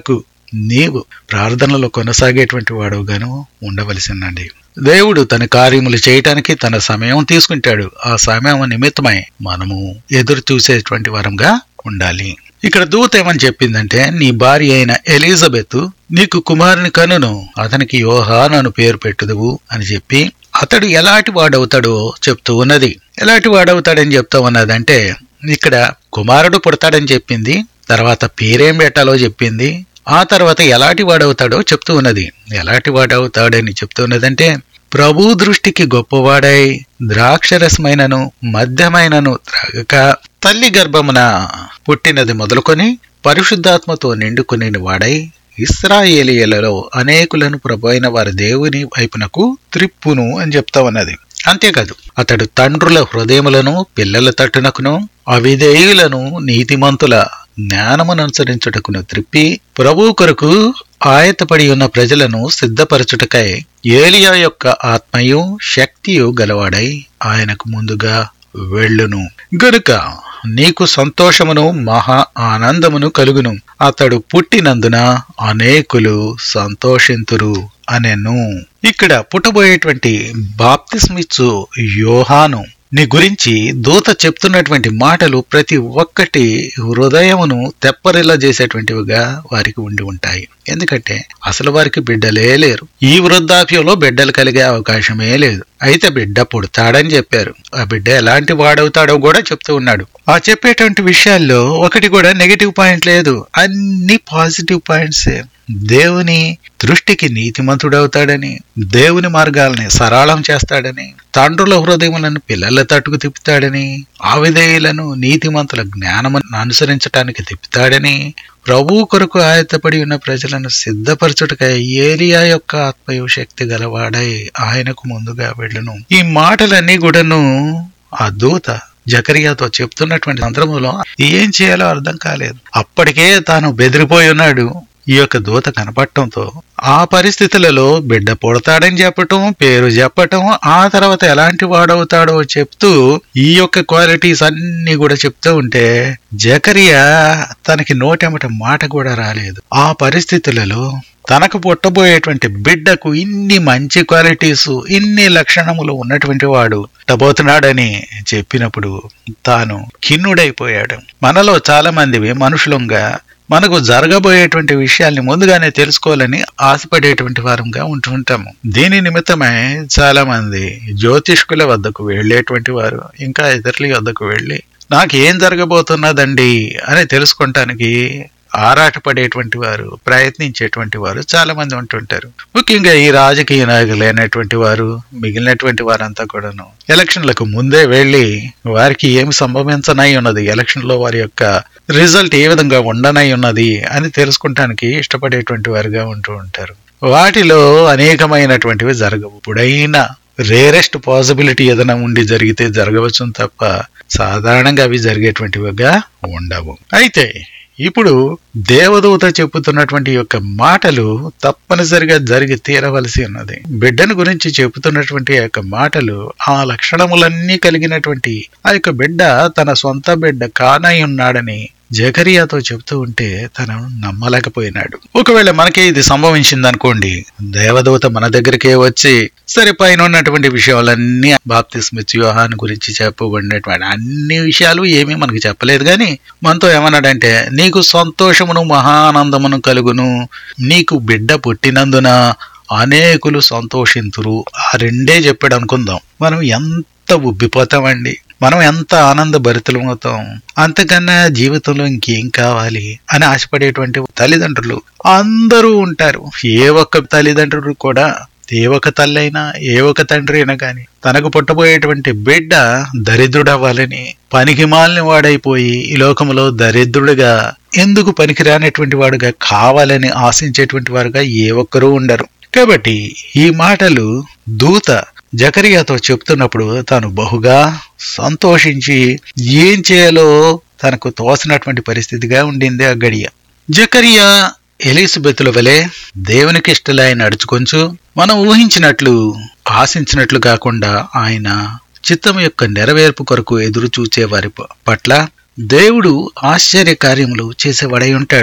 నీవు ప్రార్థనలో కొనసాగేటువంటి వాడుగాను ఉండవలసిందండి దేవుడు తన కార్యములు చేయటానికి తన సమయం తీసుకుంటాడు ఆ సమయం నిమిత్తమై మనము ఎదురు చూసేటువంటి వరంగా ఉండాలి ఇక్కడ దూత ఏమని చెప్పిందంటే నీ భార్య అయిన ఎలిజబెత్ నీకు కుమారుని కనును అతనికి యోహాన్ అను పేరు పెట్టుదువు అని చెప్పి అతడు ఎలాంటి వాడవుతాడో చెప్తూ ఉన్నది ఎలాంటి వాడవుతాడని చెప్తా ఉన్నదంటే ఇక్కడ కుమారుడు పుడతాడని చెప్పింది తర్వాత పేరేం పెట్టాలో చెప్పింది ఆ తర్వాత ఎలాంటి వాడవుతాడో చెప్తూ ఉన్నది ఎలాంటి వాడవుతాడని చెప్తూ ఉన్నదంటే ప్రభు దృష్టికి గొప్పవాడై ద్రాక్షరసమైనను మధ్యమైనను త్రాగక తల్లి గర్భమున పుట్టినది మొదలుకొని పరిశుద్ధాత్మతో నిండుకుని వాడై ఇస్రాయేలీయులలో అనేకులను ప్రభు అయిన వారి దేవుని వైపునకు త్రిప్పును అని చెప్తా ఉన్నది అంతేకాదు అతడు తండ్రుల హృదయములను పిల్లల తట్టునకును అవిధేయులను నీతిమంతుల జ్ఞానమును అనుసరించుటకును త్రిప్పి ప్రభు కొరకు ఆయతపడి ఉన్న ప్రజలను సిద్ధపరచుటకై ఏలియా యొక్క ఆత్మయు శక్తియు గలవాడై ఆయనకు ముందుగా వెళ్ళును గనుక నీకు సంతోషమును మహా ఆనందమును కలుగును అతడు పుట్టినందున అనేకులు సంతోషింతురు అనెను ఇక్కడ పుట్టబోయేటువంటి బాప్తిస్మిచ్చు యోహాను నీ గురించి దూత చెప్తున్నటువంటి మాటలు ప్రతి ఒక్కటి హృదయమును తెప్పరిల్ల చేసేటువంటివిగా వారికి ఉండి ఉంటాయి ఎందుకంటే అసలు వారికి బిడ్డలే లేరు ఈ వృద్ధాప్యంలో బిడ్డలు కలిగే అవకాశమే లేదు అయితే బిడ్డ పుడతాడని చెప్పారు ఆ బిడ్డ ఎలాంటి వాడవుతాడో కూడా చెప్తూ ఉన్నాడు ఆ చెప్పేటువంటి విషయాల్లో ఒకటి కూడా నెగిటివ్ పాయింట్ లేదు అన్ని పాజిటివ్ పాయింట్సే దేవుని దృష్టికి నీతిమంతుడవుతాడని దేవుని మార్గాలని సరళం చేస్తాడని తండ్రుల హృదయములను పిల్లల తట్టుకు తిప్పుతాడని ఆవిధేయులను నీతిమంతుల జ్ఞానము అనుసరించటానికి తిప్పుతాడని ప్రభు కొరకు ఆయత్తపడి ఉన్న ప్రజలను సిద్ధపరచుటకై ఏలియా యొక్క ఆత్మయు శక్తి గలవాడై ఆయనకు ముందుగా వెళ్ళును ఈ మాటలన్నీ కూడాను ఆ దూత జకరియాతో చెప్తున్నటువంటి సందర్భంలో ఏం చేయాలో అర్థం కాలేదు అప్పటికే తాను బెదిరిపోయి ఉన్నాడు ఈ యొక్క దూత కనపడటంతో ఆ పరిస్థితులలో బిడ్డ పుడతాడని చెప్పటం పేరు చెప్పటం ఆ తర్వాత ఎలాంటి వాడవుతాడో చెప్తూ ఈ యొక్క క్వాలిటీస్ అన్ని కూడా చెప్తూ ఉంటే జకరియా తనకి నోటెమట మాట కూడా రాలేదు ఆ పరిస్థితులలో తనకు పుట్టబోయేటువంటి బిడ్డకు ఇన్ని మంచి క్వాలిటీస్ ఇన్ని లక్షణములు ఉన్నటువంటి వాడు పుట్టబోతున్నాడని చెప్పినప్పుడు తాను ఖిన్నుడైపోయాడు మనలో చాలా మందివి మనుషులంగా మనకు జరగబోయేటువంటి విషయాల్ని ముందుగానే తెలుసుకోవాలని ఆశపడేటువంటి వారంగా ఉంటుంటాము దీని నిమిత్తమై చాలా మంది జ్యోతిష్కుల వద్దకు వెళ్ళేటువంటి వారు ఇంకా ఇతరుల వద్దకు వెళ్ళి నాకు ఏం జరగబోతున్నదండి అని తెలుసుకుంటానికి ఆరాటపడేటువంటి వారు ప్రయత్నించేటువంటి వారు చాలా మంది ఉంటుంటారు ముఖ్యంగా ఈ రాజకీయ నాయకులు అయినటువంటి వారు మిగిలినటువంటి వారంతా కూడాను ఎలక్షన్లకు ముందే వెళ్ళి వారికి ఏమి సంభవించనై ఉన్నది ఎలక్షన్ లో వారి యొక్క రిజల్ట్ ఏ విధంగా ఉండనై ఉన్నది అని తెలుసుకుంటానికి ఇష్టపడేటువంటి వారుగా ఉంటూ ఉంటారు వాటిలో అనేకమైనటువంటివి జరగవు ఇప్పుడైనా రేరెస్ట్ పాసిబిలిటీ ఏదైనా ఉండి జరిగితే జరగవచ్చు తప్ప సాధారణంగా అవి జరిగేటువంటివిగా ఉండవు అయితే ఇప్పుడు దేవదూత చెప్పుతున్నటువంటి యొక్క మాటలు తప్పనిసరిగా జరిగి తీరవలసి ఉన్నది బిడ్డను గురించి చెబుతున్నటువంటి యొక్క మాటలు ఆ లక్షణములన్నీ కలిగినటువంటి ఆ యొక్క బిడ్డ తన సొంత బిడ్డ కానై ఉన్నాడని జకరియాతో చెబుతూ ఉంటే తను నమ్మలేకపోయినాడు ఒకవేళ మనకే ఇది సంభవించింది అనుకోండి దేవదూత మన దగ్గరికే వచ్చి సరే పైన ఉన్నటువంటి విషయాలన్నీ బాప్తిస్మిత్ యోహాన్ గురించి చెప్పబడినటువంటి అన్ని విషయాలు ఏమీ మనకు చెప్పలేదు కానీ మనతో ఏమన్నాడంటే నీకు సంతోషమును మహానందమును కలుగును నీకు బిడ్డ పుట్టినందున అనేకులు సంతోషింతురు ఆ రెండే చెప్పాడు అనుకుందాం మనం ఎంత ఉబ్బిపోతామండి మనం ఎంత ఆనంద భరితులం అవుతాం అంతకన్నా జీవితంలో ఇంకేం కావాలి అని ఆశపడేటువంటి తల్లిదండ్రులు అందరూ ఉంటారు ఏ ఒక్క తల్లిదండ్రులు కూడా ఏ ఒక తల్లైనా ఏ ఒక తండ్రి అయినా కానీ తనకు పుట్టబోయేటువంటి బిడ్డ దరిద్రుడవ్వాలని పనికి మాలిన వాడైపోయి ఈ లోకంలో దరిద్రుడిగా ఎందుకు పనికిరానటువంటి వాడుగా కావాలని ఆశించేటువంటి వారుగా ఏ ఒక్కరూ ఉండరు కాబట్టి ఈ మాటలు దూత జకరియాతో చెప్తున్నప్పుడు తాను బహుగా సంతోషించి ఏం చేయాలో తనకు తోసినటువంటి పరిస్థితిగా ఉండింది ఆ గడియ జకరియా ఎలిజబెతుల వలె దేవునికి ఇష్టలై నడుచుకొంచు మనం ఊహించినట్లు ఆశించినట్లు కాకుండా ఆయన చిత్తం యొక్క నెరవేర్పు కొరకు ఎదురు చూచే వారి పట్ల దేవుడు ఆశ్చర్య కార్యములు చేసేవాడై ఉంటాడు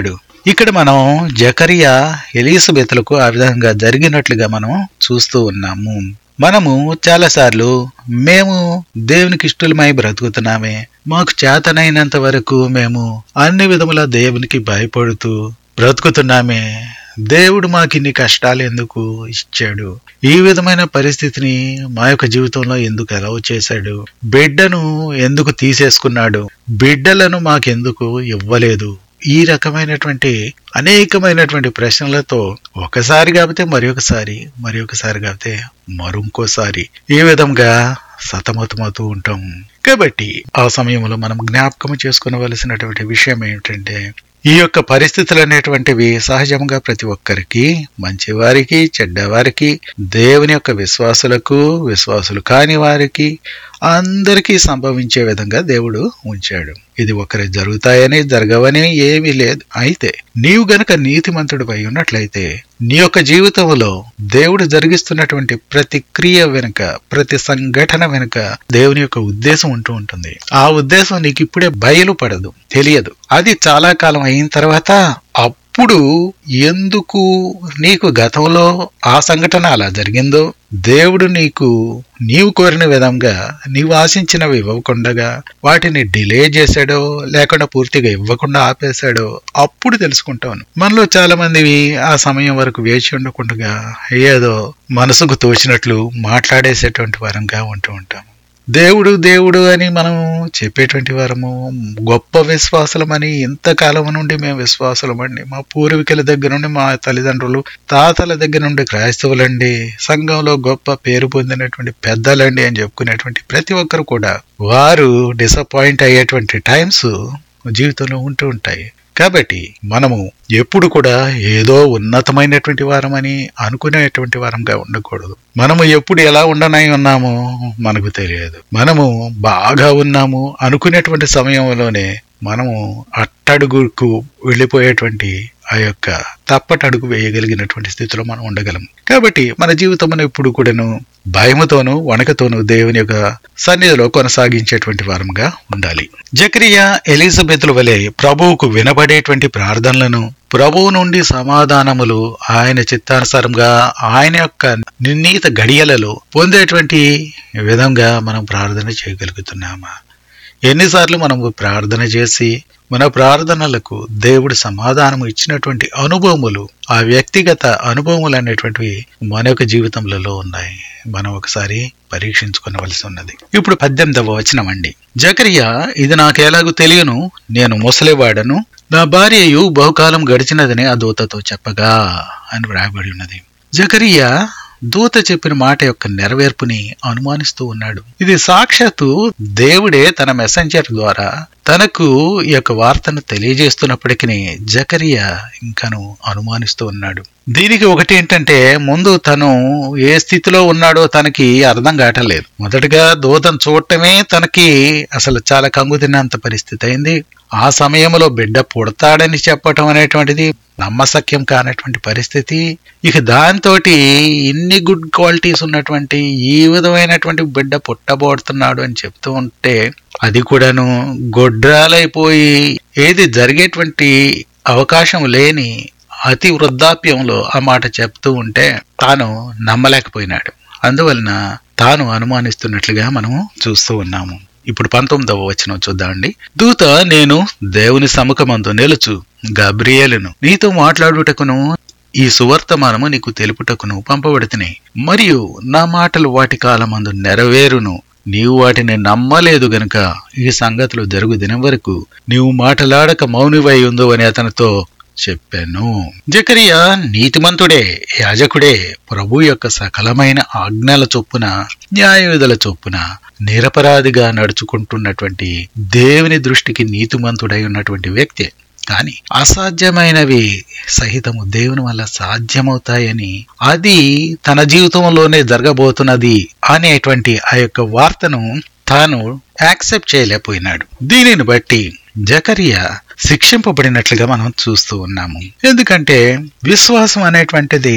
ఇక్కడ మనం జకరియా ఎలిజబెత్లకు ఆ విధంగా జరిగినట్లుగా మనం చూస్తూ ఉన్నాము మనము చాలాసార్లు మేము దేవునికి ఇష్టలమై బ్రతుకుతున్నామే మాకు చేతనైనంత వరకు మేము అన్ని విధముల దేవునికి భయపడుతూ బ్రతుకుతున్నామే దేవుడు మాకు ఇన్ని కష్టాలు ఎందుకు ఇచ్చాడు ఈ విధమైన పరిస్థితిని మా యొక్క జీవితంలో ఎందుకు అలవ్ చేశాడు బిడ్డను ఎందుకు తీసేసుకున్నాడు బిడ్డలను మాకెందుకు ఇవ్వలేదు ఈ రకమైనటువంటి అనేకమైనటువంటి ప్రశ్నలతో ఒకసారి కాకపోతే మరి ఒకసారి మరి ఒకసారి కాకపోతే మరొంకోసారి ఈ విధంగా సతమతమవుతూ ఉంటాం కాబట్టి ఆ సమయంలో మనం జ్ఞాపకం చేసుకునవలసినటువంటి విషయం ఏమిటంటే ఈ యొక్క పరిస్థితులు అనేటువంటివి సహజంగా ప్రతి ఒక్కరికి మంచివారికి చెడ్డవారికి దేవుని యొక్క విశ్వాసులకు విశ్వాసులు కాని వారికి అందరికీ సంభవించే విధంగా దేవుడు ఉంచాడు ఇది ఒకరి జరుగుతాయని జరగవని ఏమీ లేదు అయితే నీవు గనక నీతిమంతుడు అయి ఉన్నట్లయితే నీ యొక్క జీవితంలో దేవుడు జరిగిస్తున్నటువంటి ప్రతి క్రియ వెనుక ప్రతి సంఘటన వెనుక దేవుని యొక్క ఉద్దేశం ఉంటూ ఉంటుంది ఆ ఉద్దేశం నీకు ఇప్పుడే బయలుపడదు తెలియదు అది చాలా కాలం అయిన తర్వాత అప్పుడు ఎందుకు నీకు గతంలో ఆ సంఘటన అలా జరిగిందో దేవుడు నీకు నీవు కోరిన విధంగా నీవు ఆశించినవి ఇవ్వకుండగా వాటిని డిలే చేశాడో లేకుండా పూర్తిగా ఇవ్వకుండా ఆపేశాడో అప్పుడు తెలుసుకుంటాను మనలో చాలా మందివి ఆ సమయం వరకు వేచి ఉండకుండా ఏదో మనసుకు తోచినట్లు మాట్లాడేసేటువంటి వారంగా ఉంటూ ఉంటాం దేవుడు దేవుడు అని మనం చెప్పేటువంటి వారము గొప్ప విశ్వాసులమని ఇంతకాలం నుండి మేము విశ్వాసులమండి మా పూర్వీకుల దగ్గర నుండి మా తల్లిదండ్రులు తాతల దగ్గర నుండి క్రైస్తవులండి సంఘంలో గొప్ప పేరు పొందినటువంటి పెద్దలండి అని చెప్పుకునేటువంటి ప్రతి ఒక్కరు కూడా వారు డిసప్పాయింట్ అయ్యేటువంటి టైమ్స్ జీవితంలో ఉంటూ ఉంటాయి కాబట్టి మనము ఎప్పుడు కూడా ఏదో ఉన్నతమైనటువంటి వారమని అనుకునేటువంటి వారంగా ఉండకూడదు మనము ఎప్పుడు ఎలా ఉండనై ఉన్నామో మనకు తెలియదు మనము బాగా ఉన్నాము అనుకునేటువంటి సమయంలోనే మనము అట్టడుగుకు వెళ్ళిపోయేటువంటి ఆ యొక్క తప్పటడుగు వేయగలిగినటువంటి స్థితిలో మనం ఉండగలం కాబట్టి మన జీవితం ఎప్పుడు కూడాను భయముతోనూ వణకతోనూ దేవుని యొక్క సన్నిధిలో కొనసాగించేటువంటి వారంగా ఉండాలి జక్రియా ఎలిజబెత్ల వలె ప్రభువుకు వినబడేటువంటి ప్రార్థనలను ప్రభువు నుండి సమాధానములు ఆయన చిత్తానుసారంగా ఆయన యొక్క నిర్ణీత గడియలలో పొందేటువంటి విధంగా మనం ప్రార్థన చేయగలుగుతున్నామా ఎన్నిసార్లు మనము ప్రార్థన చేసి మన ప్రార్థనలకు దేవుడు సమాధానం ఇచ్చినటువంటి అనుభవములు ఆ వ్యక్తిగత అనుభవములు అనేటువంటివి మన యొక్క జీవితంలో ఉన్నాయి మనం ఒకసారి పరీక్షించుకోవలసి ఉన్నది ఇప్పుడు పద్దెనిమిదవ వచనం అండి జకరియా ఇది నాకెలాగూ తెలియను నేను ముసలివాడను నా భార్యయు బహుకాలం గడిచినదని ఆ దూతతో చెప్పగా అని వ్రాయబడి ఉన్నది జకరియా దూత చెప్పిన మాట యొక్క నెరవేర్పుని అనుమానిస్తూ ఉన్నాడు ఇది సాక్షాత్తు దేవుడే తన మెసెంజర్ ద్వారా తనకు ఈ యొక్క వార్తను తెలియజేస్తున్నప్పటికీ జకరియా ఇంకను అనుమానిస్తూ ఉన్నాడు దీనికి ఒకటి ఏంటంటే ముందు తను ఏ స్థితిలో ఉన్నాడో తనకి అర్థం కావటలేదు మొదటగా దూతను చూడటమే తనకి అసలు చాలా కంగు తిన్నంత పరిస్థితి అయింది ఆ సమయంలో బిడ్డ పుడతాడని చెప్పటం అనేటువంటిది నమ్మసక్యం కానటువంటి పరిస్థితి ఇక దాంతో ఇన్ని గుడ్ క్వాలిటీస్ ఉన్నటువంటి ఈ విధమైనటువంటి బిడ్డ పుట్టబోడుతున్నాడు అని చెప్తూ ఉంటే అది కూడాను గొడ్రాలైపోయి ఏది జరిగేటువంటి అవకాశం లేని అతి వృద్ధాప్యంలో ఆ మాట చెప్తూ ఉంటే తాను నమ్మలేకపోయినాడు అందువలన తాను అనుమానిస్తున్నట్లుగా మనం చూస్తూ ఉన్నాము ఇప్పుడు పంతొమ్మిదవ వచనం చూద్దామండి దూత నేను దేవుని సముఖమందు నిలుచు గబ్రియేలును నీతో మాట్లాడుటకును ఈ సువర్తమానము నీకు తెలుపుటకును పంపబడితిని మరియు నా మాటలు వాటి కాలమందు నెరవేరును నీవు వాటిని నమ్మలేదు గనుక ఈ సంగతులు జరుగు దినం వరకు నీవు మాటలాడక మౌనివై ఉందో అని అతనితో చెప్పాను జకరియా నీతిమంతుడే యాజకుడే ప్రభు యొక్క సకలమైన ఆజ్ఞల చొప్పున న్యాయవిధుల చొప్పున నిరపరాధిగా నడుచుకుంటున్నటువంటి దేవుని దృష్టికి నీతిమంతుడై ఉన్నటువంటి వ్యక్తి కానీ అసాధ్యమైనవి సహితము దేవుని వల్ల సాధ్యమవుతాయని అది తన జీవితంలోనే జరగబోతున్నది అనేటువంటి ఆ యొక్క వార్తను తాను యాక్సెప్ట్ చేయలేకపోయినాడు దీనిని బట్టి జకరియా శిక్షింపబడినట్లుగా మనం చూస్తూ ఉన్నాము ఎందుకంటే విశ్వాసం అనేటువంటిది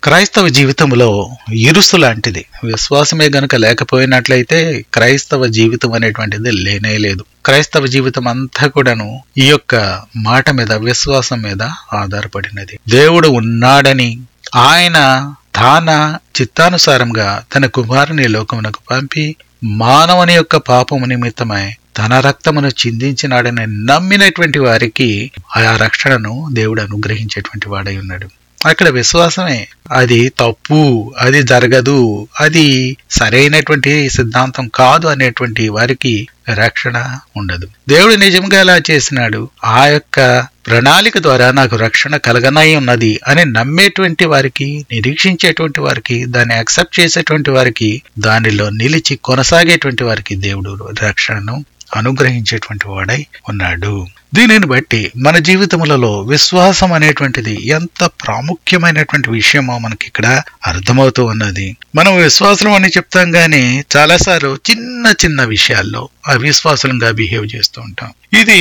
క్రైస్తవ జీవితంలో ఇరుసు లాంటిది విశ్వాసమే గనుక లేకపోయినట్లయితే క్రైస్తవ జీవితం అనేటువంటిది లేనే లేదు క్రైస్తవ జీవితం అంతా కూడాను ఈ యొక్క మాట మీద విశ్వాసం మీద ఆధారపడినది దేవుడు ఉన్నాడని ఆయన తాన చిత్తానుసారంగా తన కుమారుని లోకమునకు పంపి మానవుని యొక్క పాపము నిమిత్తమై తన రక్తమును చిందించినాడని నమ్మినటువంటి వారికి ఆ రక్షణను దేవుడు అనుగ్రహించేటువంటి వాడై ఉన్నాడు అక్కడ విశ్వాసమే అది తప్పు అది జరగదు అది సరైనటువంటి సిద్ధాంతం కాదు అనేటువంటి వారికి రక్షణ ఉండదు దేవుడు నిజంగా ఎలా చేసినాడు ఆ యొక్క ప్రణాళిక ద్వారా నాకు రక్షణ కలగనై ఉన్నది అని నమ్మేటువంటి వారికి నిరీక్షించేటువంటి వారికి దాన్ని యాక్సెప్ట్ చేసేటువంటి వారికి దానిలో నిలిచి కొనసాగేటువంటి వారికి దేవుడు రక్షణను అనుగ్రహించేటువంటి వాడై ఉన్నాడు దీనిని బట్టి మన జీవితములలో విశ్వాసం అనేటువంటిది ఎంత ప్రాముఖ్యమైనటువంటి విషయమో మనకి ఇక్కడ అర్థమవుతూ ఉన్నది మనం విశ్వాసం అని చెప్తాం గాని చాలాసార్లు చిన్న చిన్న విషయాల్లో అవిశ్వాసంగా బిహేవ్ చేస్తూ ఉంటాం ఇది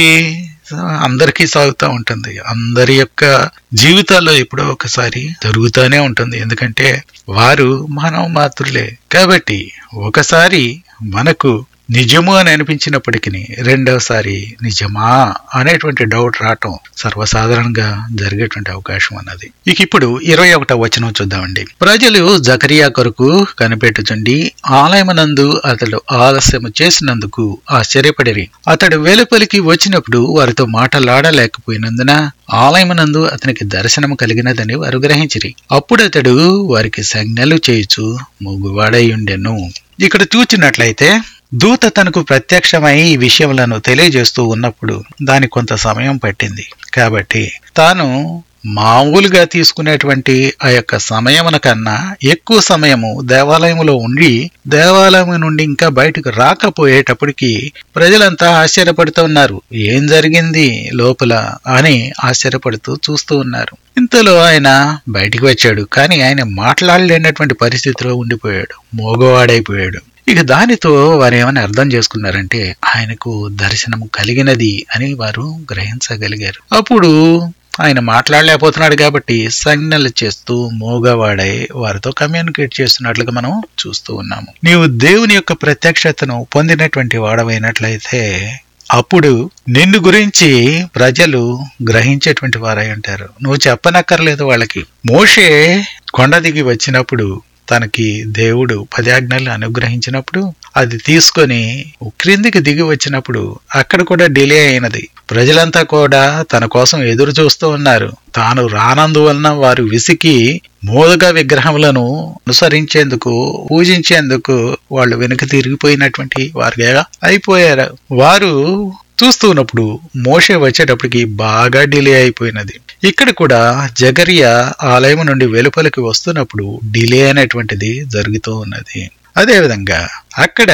అందరికీ సాగుతూ ఉంటుంది అందరి యొక్క జీవితాల్లో ఎప్పుడో ఒకసారి జరుగుతూనే ఉంటుంది ఎందుకంటే వారు మానవ మాతృలే కాబట్టి ఒకసారి మనకు నిజము అని అనిపించినప్పటికీ రెండవసారి నిజమా అనేటువంటి డౌట్ రావటం సర్వసాధారణంగా జరిగేటువంటి అవకాశం అన్నది ఇక ఇప్పుడు ఇరవై ఒకటో వచనం చూద్దామండి ప్రజలు జకరియా కొరకు కనిపెట్టుచుండి ఆలయమనందు అతడు ఆలస్యము చేసినందుకు ఆశ్చర్యపడిరి అతడు వెలుపలికి వచ్చినప్పుడు వారితో మాటలాడలేకపోయినందున ఆలయమనందు అతనికి దర్శనము కలిగినదని వారు గ్రహించిరి అప్పుడు అతడు వారికి సంజ్ఞలు చేయుచు మూగువాడై ఉండెను ఇక్కడ చూచినట్లయితే దూత తనకు ప్రత్యక్షమై ఈ విషయములను తెలియజేస్తూ ఉన్నప్పుడు దాని కొంత సమయం పట్టింది కాబట్టి తాను మామూలుగా తీసుకునేటువంటి ఆ యొక్క సమయమున కన్నా ఎక్కువ సమయము దేవాలయములో ఉండి దేవాలయం నుండి ఇంకా బయటకు రాకపోయేటప్పటికి ప్రజలంతా ఆశ్చర్యపడుతూ ఉన్నారు ఏం జరిగింది లోపల అని ఆశ్చర్యపడుతూ చూస్తూ ఉన్నారు ఇంతలో ఆయన బయటికి వచ్చాడు కానీ ఆయన మాట్లాడలేనటువంటి పరిస్థితిలో ఉండిపోయాడు మోగవాడైపోయాడు ఇక దానితో వారు ఏమని అర్థం చేసుకున్నారంటే ఆయనకు దర్శనము కలిగినది అని వారు గ్రహించగలిగారు అప్పుడు ఆయన మాట్లాడలేకపోతున్నాడు కాబట్టి సంజ్ఞలు చేస్తూ మోగవాడై వారితో కమ్యూనికేట్ చేస్తున్నట్లుగా మనం చూస్తూ ఉన్నాము నీవు దేవుని యొక్క ప్రత్యక్షతను పొందినటువంటి వాడవైనట్లయితే అప్పుడు నిన్ను గురించి ప్రజలు గ్రహించేటువంటి వారై ఉంటారు నువ్వు చెప్పనక్కర్లేదు వాళ్ళకి మోషే కొండ దిగి వచ్చినప్పుడు తనకి దేవుడు పదాజ్ఞలు అనుగ్రహించినప్పుడు అది తీసుకొని క్రిందికి దిగి వచ్చినప్పుడు అక్కడ కూడా డిలే అయినది ప్రజలంతా కూడా తన కోసం ఎదురు చూస్తూ ఉన్నారు తాను రానందువలన వారు విసికి మోదక విగ్రహములను అనుసరించేందుకు పూజించేందుకు వాళ్ళు వెనుక తిరిగిపోయినటువంటి వారుగా అయిపోయారు వారు చూస్తూ ఉన్నప్పుడు మోషే వచ్చేటప్పటికి బాగా డిలే అయిపోయినది ఇక్కడ కూడా జగరియా ఆలయం నుండి వెలుపలికి వస్తున్నప్పుడు డిలే అనేటువంటిది జరుగుతూ ఉన్నది అదేవిధంగా అక్కడ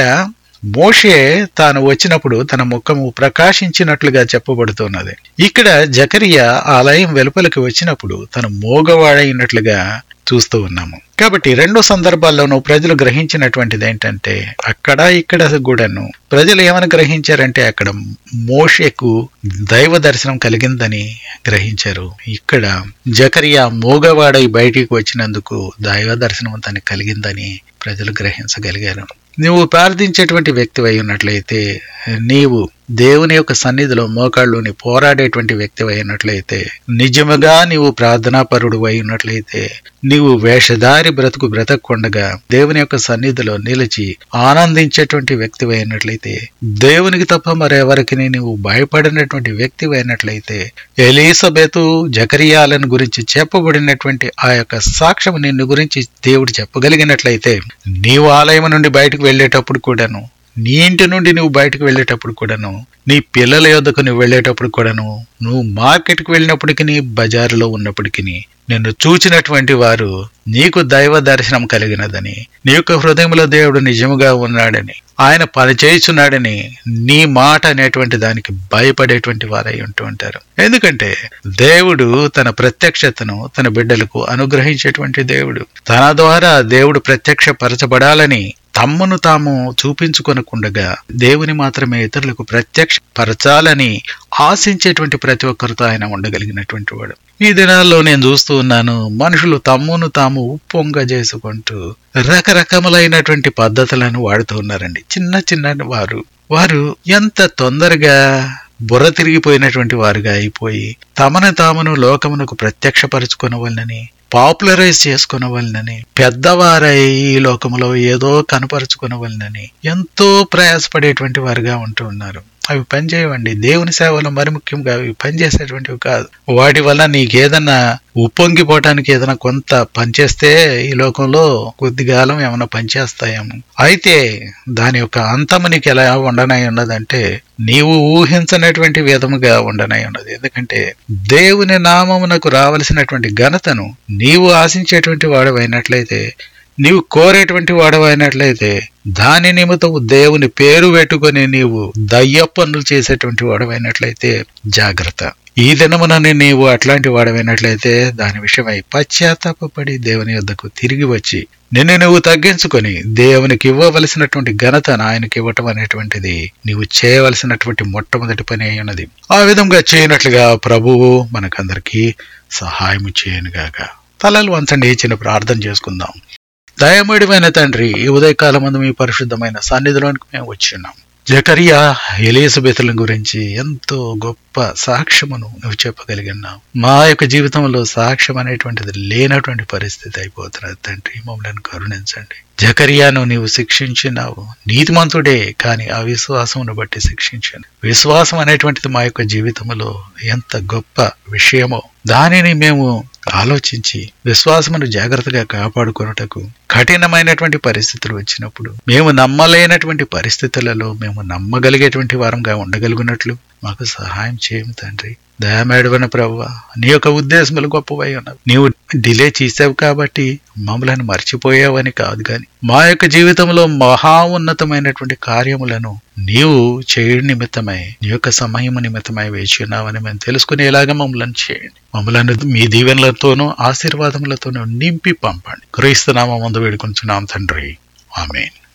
మోషే తాను వచ్చినప్పుడు తన ముఖము ప్రకాశించినట్లుగా చెప్పబడుతున్నది ఇక్కడ జకరియా ఆలయం వెలుపలికి వచ్చినప్పుడు తను మోగవాడైనట్లుగా చూస్తూ ఉన్నాము కాబట్టి రెండు సందర్భాల్లోనూ ప్రజలు గ్రహించినటువంటిది ఏంటంటే అక్కడ ఇక్కడ కూడాను ప్రజలు ఏమని గ్రహించారంటే అక్కడ మోషేకు దైవ దర్శనం కలిగిందని గ్రహించారు ఇక్కడ జకరియా మోగవాడై బయటికి వచ్చినందుకు దైవ దర్శనం తనకి కలిగిందని ప్రజలు గ్రహించగలిగారు నువ్వు ప్రార్థించేటువంటి వ్యక్తి అయి ఉన్నట్లయితే నీవు దేవుని యొక్క సన్నిధిలో మోకాళ్ళుని పోరాడేటువంటి వ్యక్తి అయినట్లయితే నిజముగా నీవు ప్రార్థనాపరుడు అయి ఉన్నట్లయితే నీవు వేషధారి బ్రతుకు బ్రతకుండగా దేవుని యొక్క సన్నిధిలో నిలిచి ఆనందించేటువంటి వ్యక్తి అయినట్లయితే దేవునికి తప్ప మరెవరికి నీవు భయపడినటువంటి వ్యక్తి అయినట్లయితే ఎలీసబెతు జకరియాలను గురించి చెప్పబడినటువంటి ఆ యొక్క సాక్ష్యం నిన్ను గురించి దేవుడు చెప్పగలిగినట్లయితే నీవు ఆలయం నుండి బయటకు వెళ్ళేటప్పుడు కూడాను నీ ఇంటి నుండి నువ్వు బయటకు వెళ్ళేటప్పుడు కూడాను నీ పిల్లల యొద్దకు నువ్వు వెళ్ళేటప్పుడు కూడాను నువ్వు మార్కెట్కి వెళ్ళినప్పటికీ నీ బజారులో ఉన్నప్పటికీ నిన్ను చూచినటువంటి వారు నీకు దైవ దర్శనం కలిగినదని నీ యొక్క హృదయంలో దేవుడు నిజముగా ఉన్నాడని ఆయన పనిచేస్తున్నాడని నీ మాట అనేటువంటి దానికి భయపడేటువంటి వారై ఉంటూ ఉంటారు ఎందుకంటే దేవుడు తన ప్రత్యక్షతను తన బిడ్డలకు అనుగ్రహించేటువంటి దేవుడు తన ద్వారా దేవుడు ప్రత్యక్షపరచబడాలని తమ్మును తాము చూపించుకొనకుండగా దేవుని మాత్రమే ఇతరులకు ప్రత్యక్ష పరచాలని ఆశించేటువంటి ప్రతి ఒక్కరితో ఆయన ఉండగలిగినటువంటి వాడు ఈ దినాల్లో నేను చూస్తూ ఉన్నాను మనుషులు తమ్మును తాము ఉప్పొంగ చేసుకుంటూ రకరకములైనటువంటి పద్ధతులను వాడుతూ ఉన్నారండి చిన్న చిన్న వారు వారు ఎంత తొందరగా బుర్ర తిరిగిపోయినటువంటి వారుగా అయిపోయి తమను తామును లోకమునకు ప్రత్యక్షపరచుకొనవలనని పాపులరైజ్ చేసుకునవలనని పెద్దవారై ఈ లోకంలో ఏదో కనపరుచుకునవలనని ఎంతో ప్రయాసపడేటువంటి వారుగా ఉంటూ ఉన్నారు అవి పనిచేయవండి దేవుని సేవలు మరి ముఖ్యంగా అవి పనిచేసేటువంటివి కాదు వాటి వల్ల నీకేదన్నా ఉప్పొంగిపోవటానికి ఏదైనా కొంత పనిచేస్తే ఈ లోకంలో కొద్ది కాలం ఏమైనా పనిచేస్తాయేమో అయితే దాని యొక్క అంతము నీకు ఎలా ఉండనై ఉన్నదంటే నీవు ఊహించనటువంటి విధముగా ఉండనై ఉన్నది ఎందుకంటే దేవుని నామమునకు రావలసినటువంటి ఘనతను నీవు ఆశించేటువంటి వాడవైనట్లయితే నీవు కోరేటువంటి వాడవైనట్లయితే దాని నిమిత్తం దేవుని పేరు పెట్టుకొని నీవు దయ్య పనులు చేసేటువంటి వాడవైనట్లయితే జాగ్రత్త ఈ దినమునని నీవు అట్లాంటి వాడవైనట్లయితే దాని విషయమై పశ్చాత్తాపడి దేవుని యొద్దకు తిరిగి వచ్చి నిన్ను నువ్వు తగ్గించుకొని దేవునికి ఇవ్వవలసినటువంటి ఘనత ఆయనకి ఇవ్వటం అనేటువంటిది నీవు చేయవలసినటువంటి మొట్టమొదటి పని అయి ఉన్నది ఆ విధంగా చేయనట్లుగా ప్రభువు మనకందరికీ సహాయం చేయనుగాక తలలు వంచండి చిన్న ప్రార్థన చేసుకుందాం దయమడిమైన తండ్రి ఈ ఉదయకాలం ముందు మీ పరిశుద్ధమైన సన్నిధిలోనికి మేము వచ్చిన్నాం జకరియా ఎలిజబెతుల గురించి ఎంతో గొప్ప సాక్ష్యమును నువ్వు చెప్పగలిగినావు మా యొక్క జీవితంలో సాక్ష్యం అనేటువంటిది లేనటువంటి పరిస్థితి అయిపోతున్నది తండ్రి మమ్మల్ని కరుణించండి జకరియాను నీవు శిక్షించినావు నీతిమంతుడే కానీ ఆ విశ్వాసమును బట్టి శిక్షించాను విశ్వాసం అనేటువంటిది మా యొక్క జీవితంలో ఎంత గొప్ప విషయమో దానిని మేము ఆలోచించి విశ్వాసమును జాగ్రత్తగా కాపాడుకొనుటకు కఠినమైనటువంటి పరిస్థితులు వచ్చినప్పుడు మేము నమ్మలేనటువంటి పరిస్థితులలో మేము నమ్మగలిగేటువంటి వారంగా ఉండగలిగినట్లు మాకు సహాయం చేయము తండ్రి దయామేడవన ప్రవ్వ నీ యొక్క ఉద్దేశములు గొప్పవై ఉన్నవి నీవు డిలే చేసావు కాబట్టి మమ్మల్ని మర్చిపోయావని కాదు గాని మా యొక్క జీవితంలో మహా ఉన్నతమైనటువంటి కార్యములను నీవు చేయడం నిమిత్తమై నీ యొక్క సమయము నిమిత్తమై వేచి ఉన్నావని మేము తెలుసుకునేలాగా మమ్మల్ని చేయండి మమ్మల్ని మీ దీవెనలతోనూ ఆశీర్వాదములతోనూ నింపి పంపండి క్రీస్తునామం ముందు వేడుకుంటున్నాం తండ్రి ఆమెన్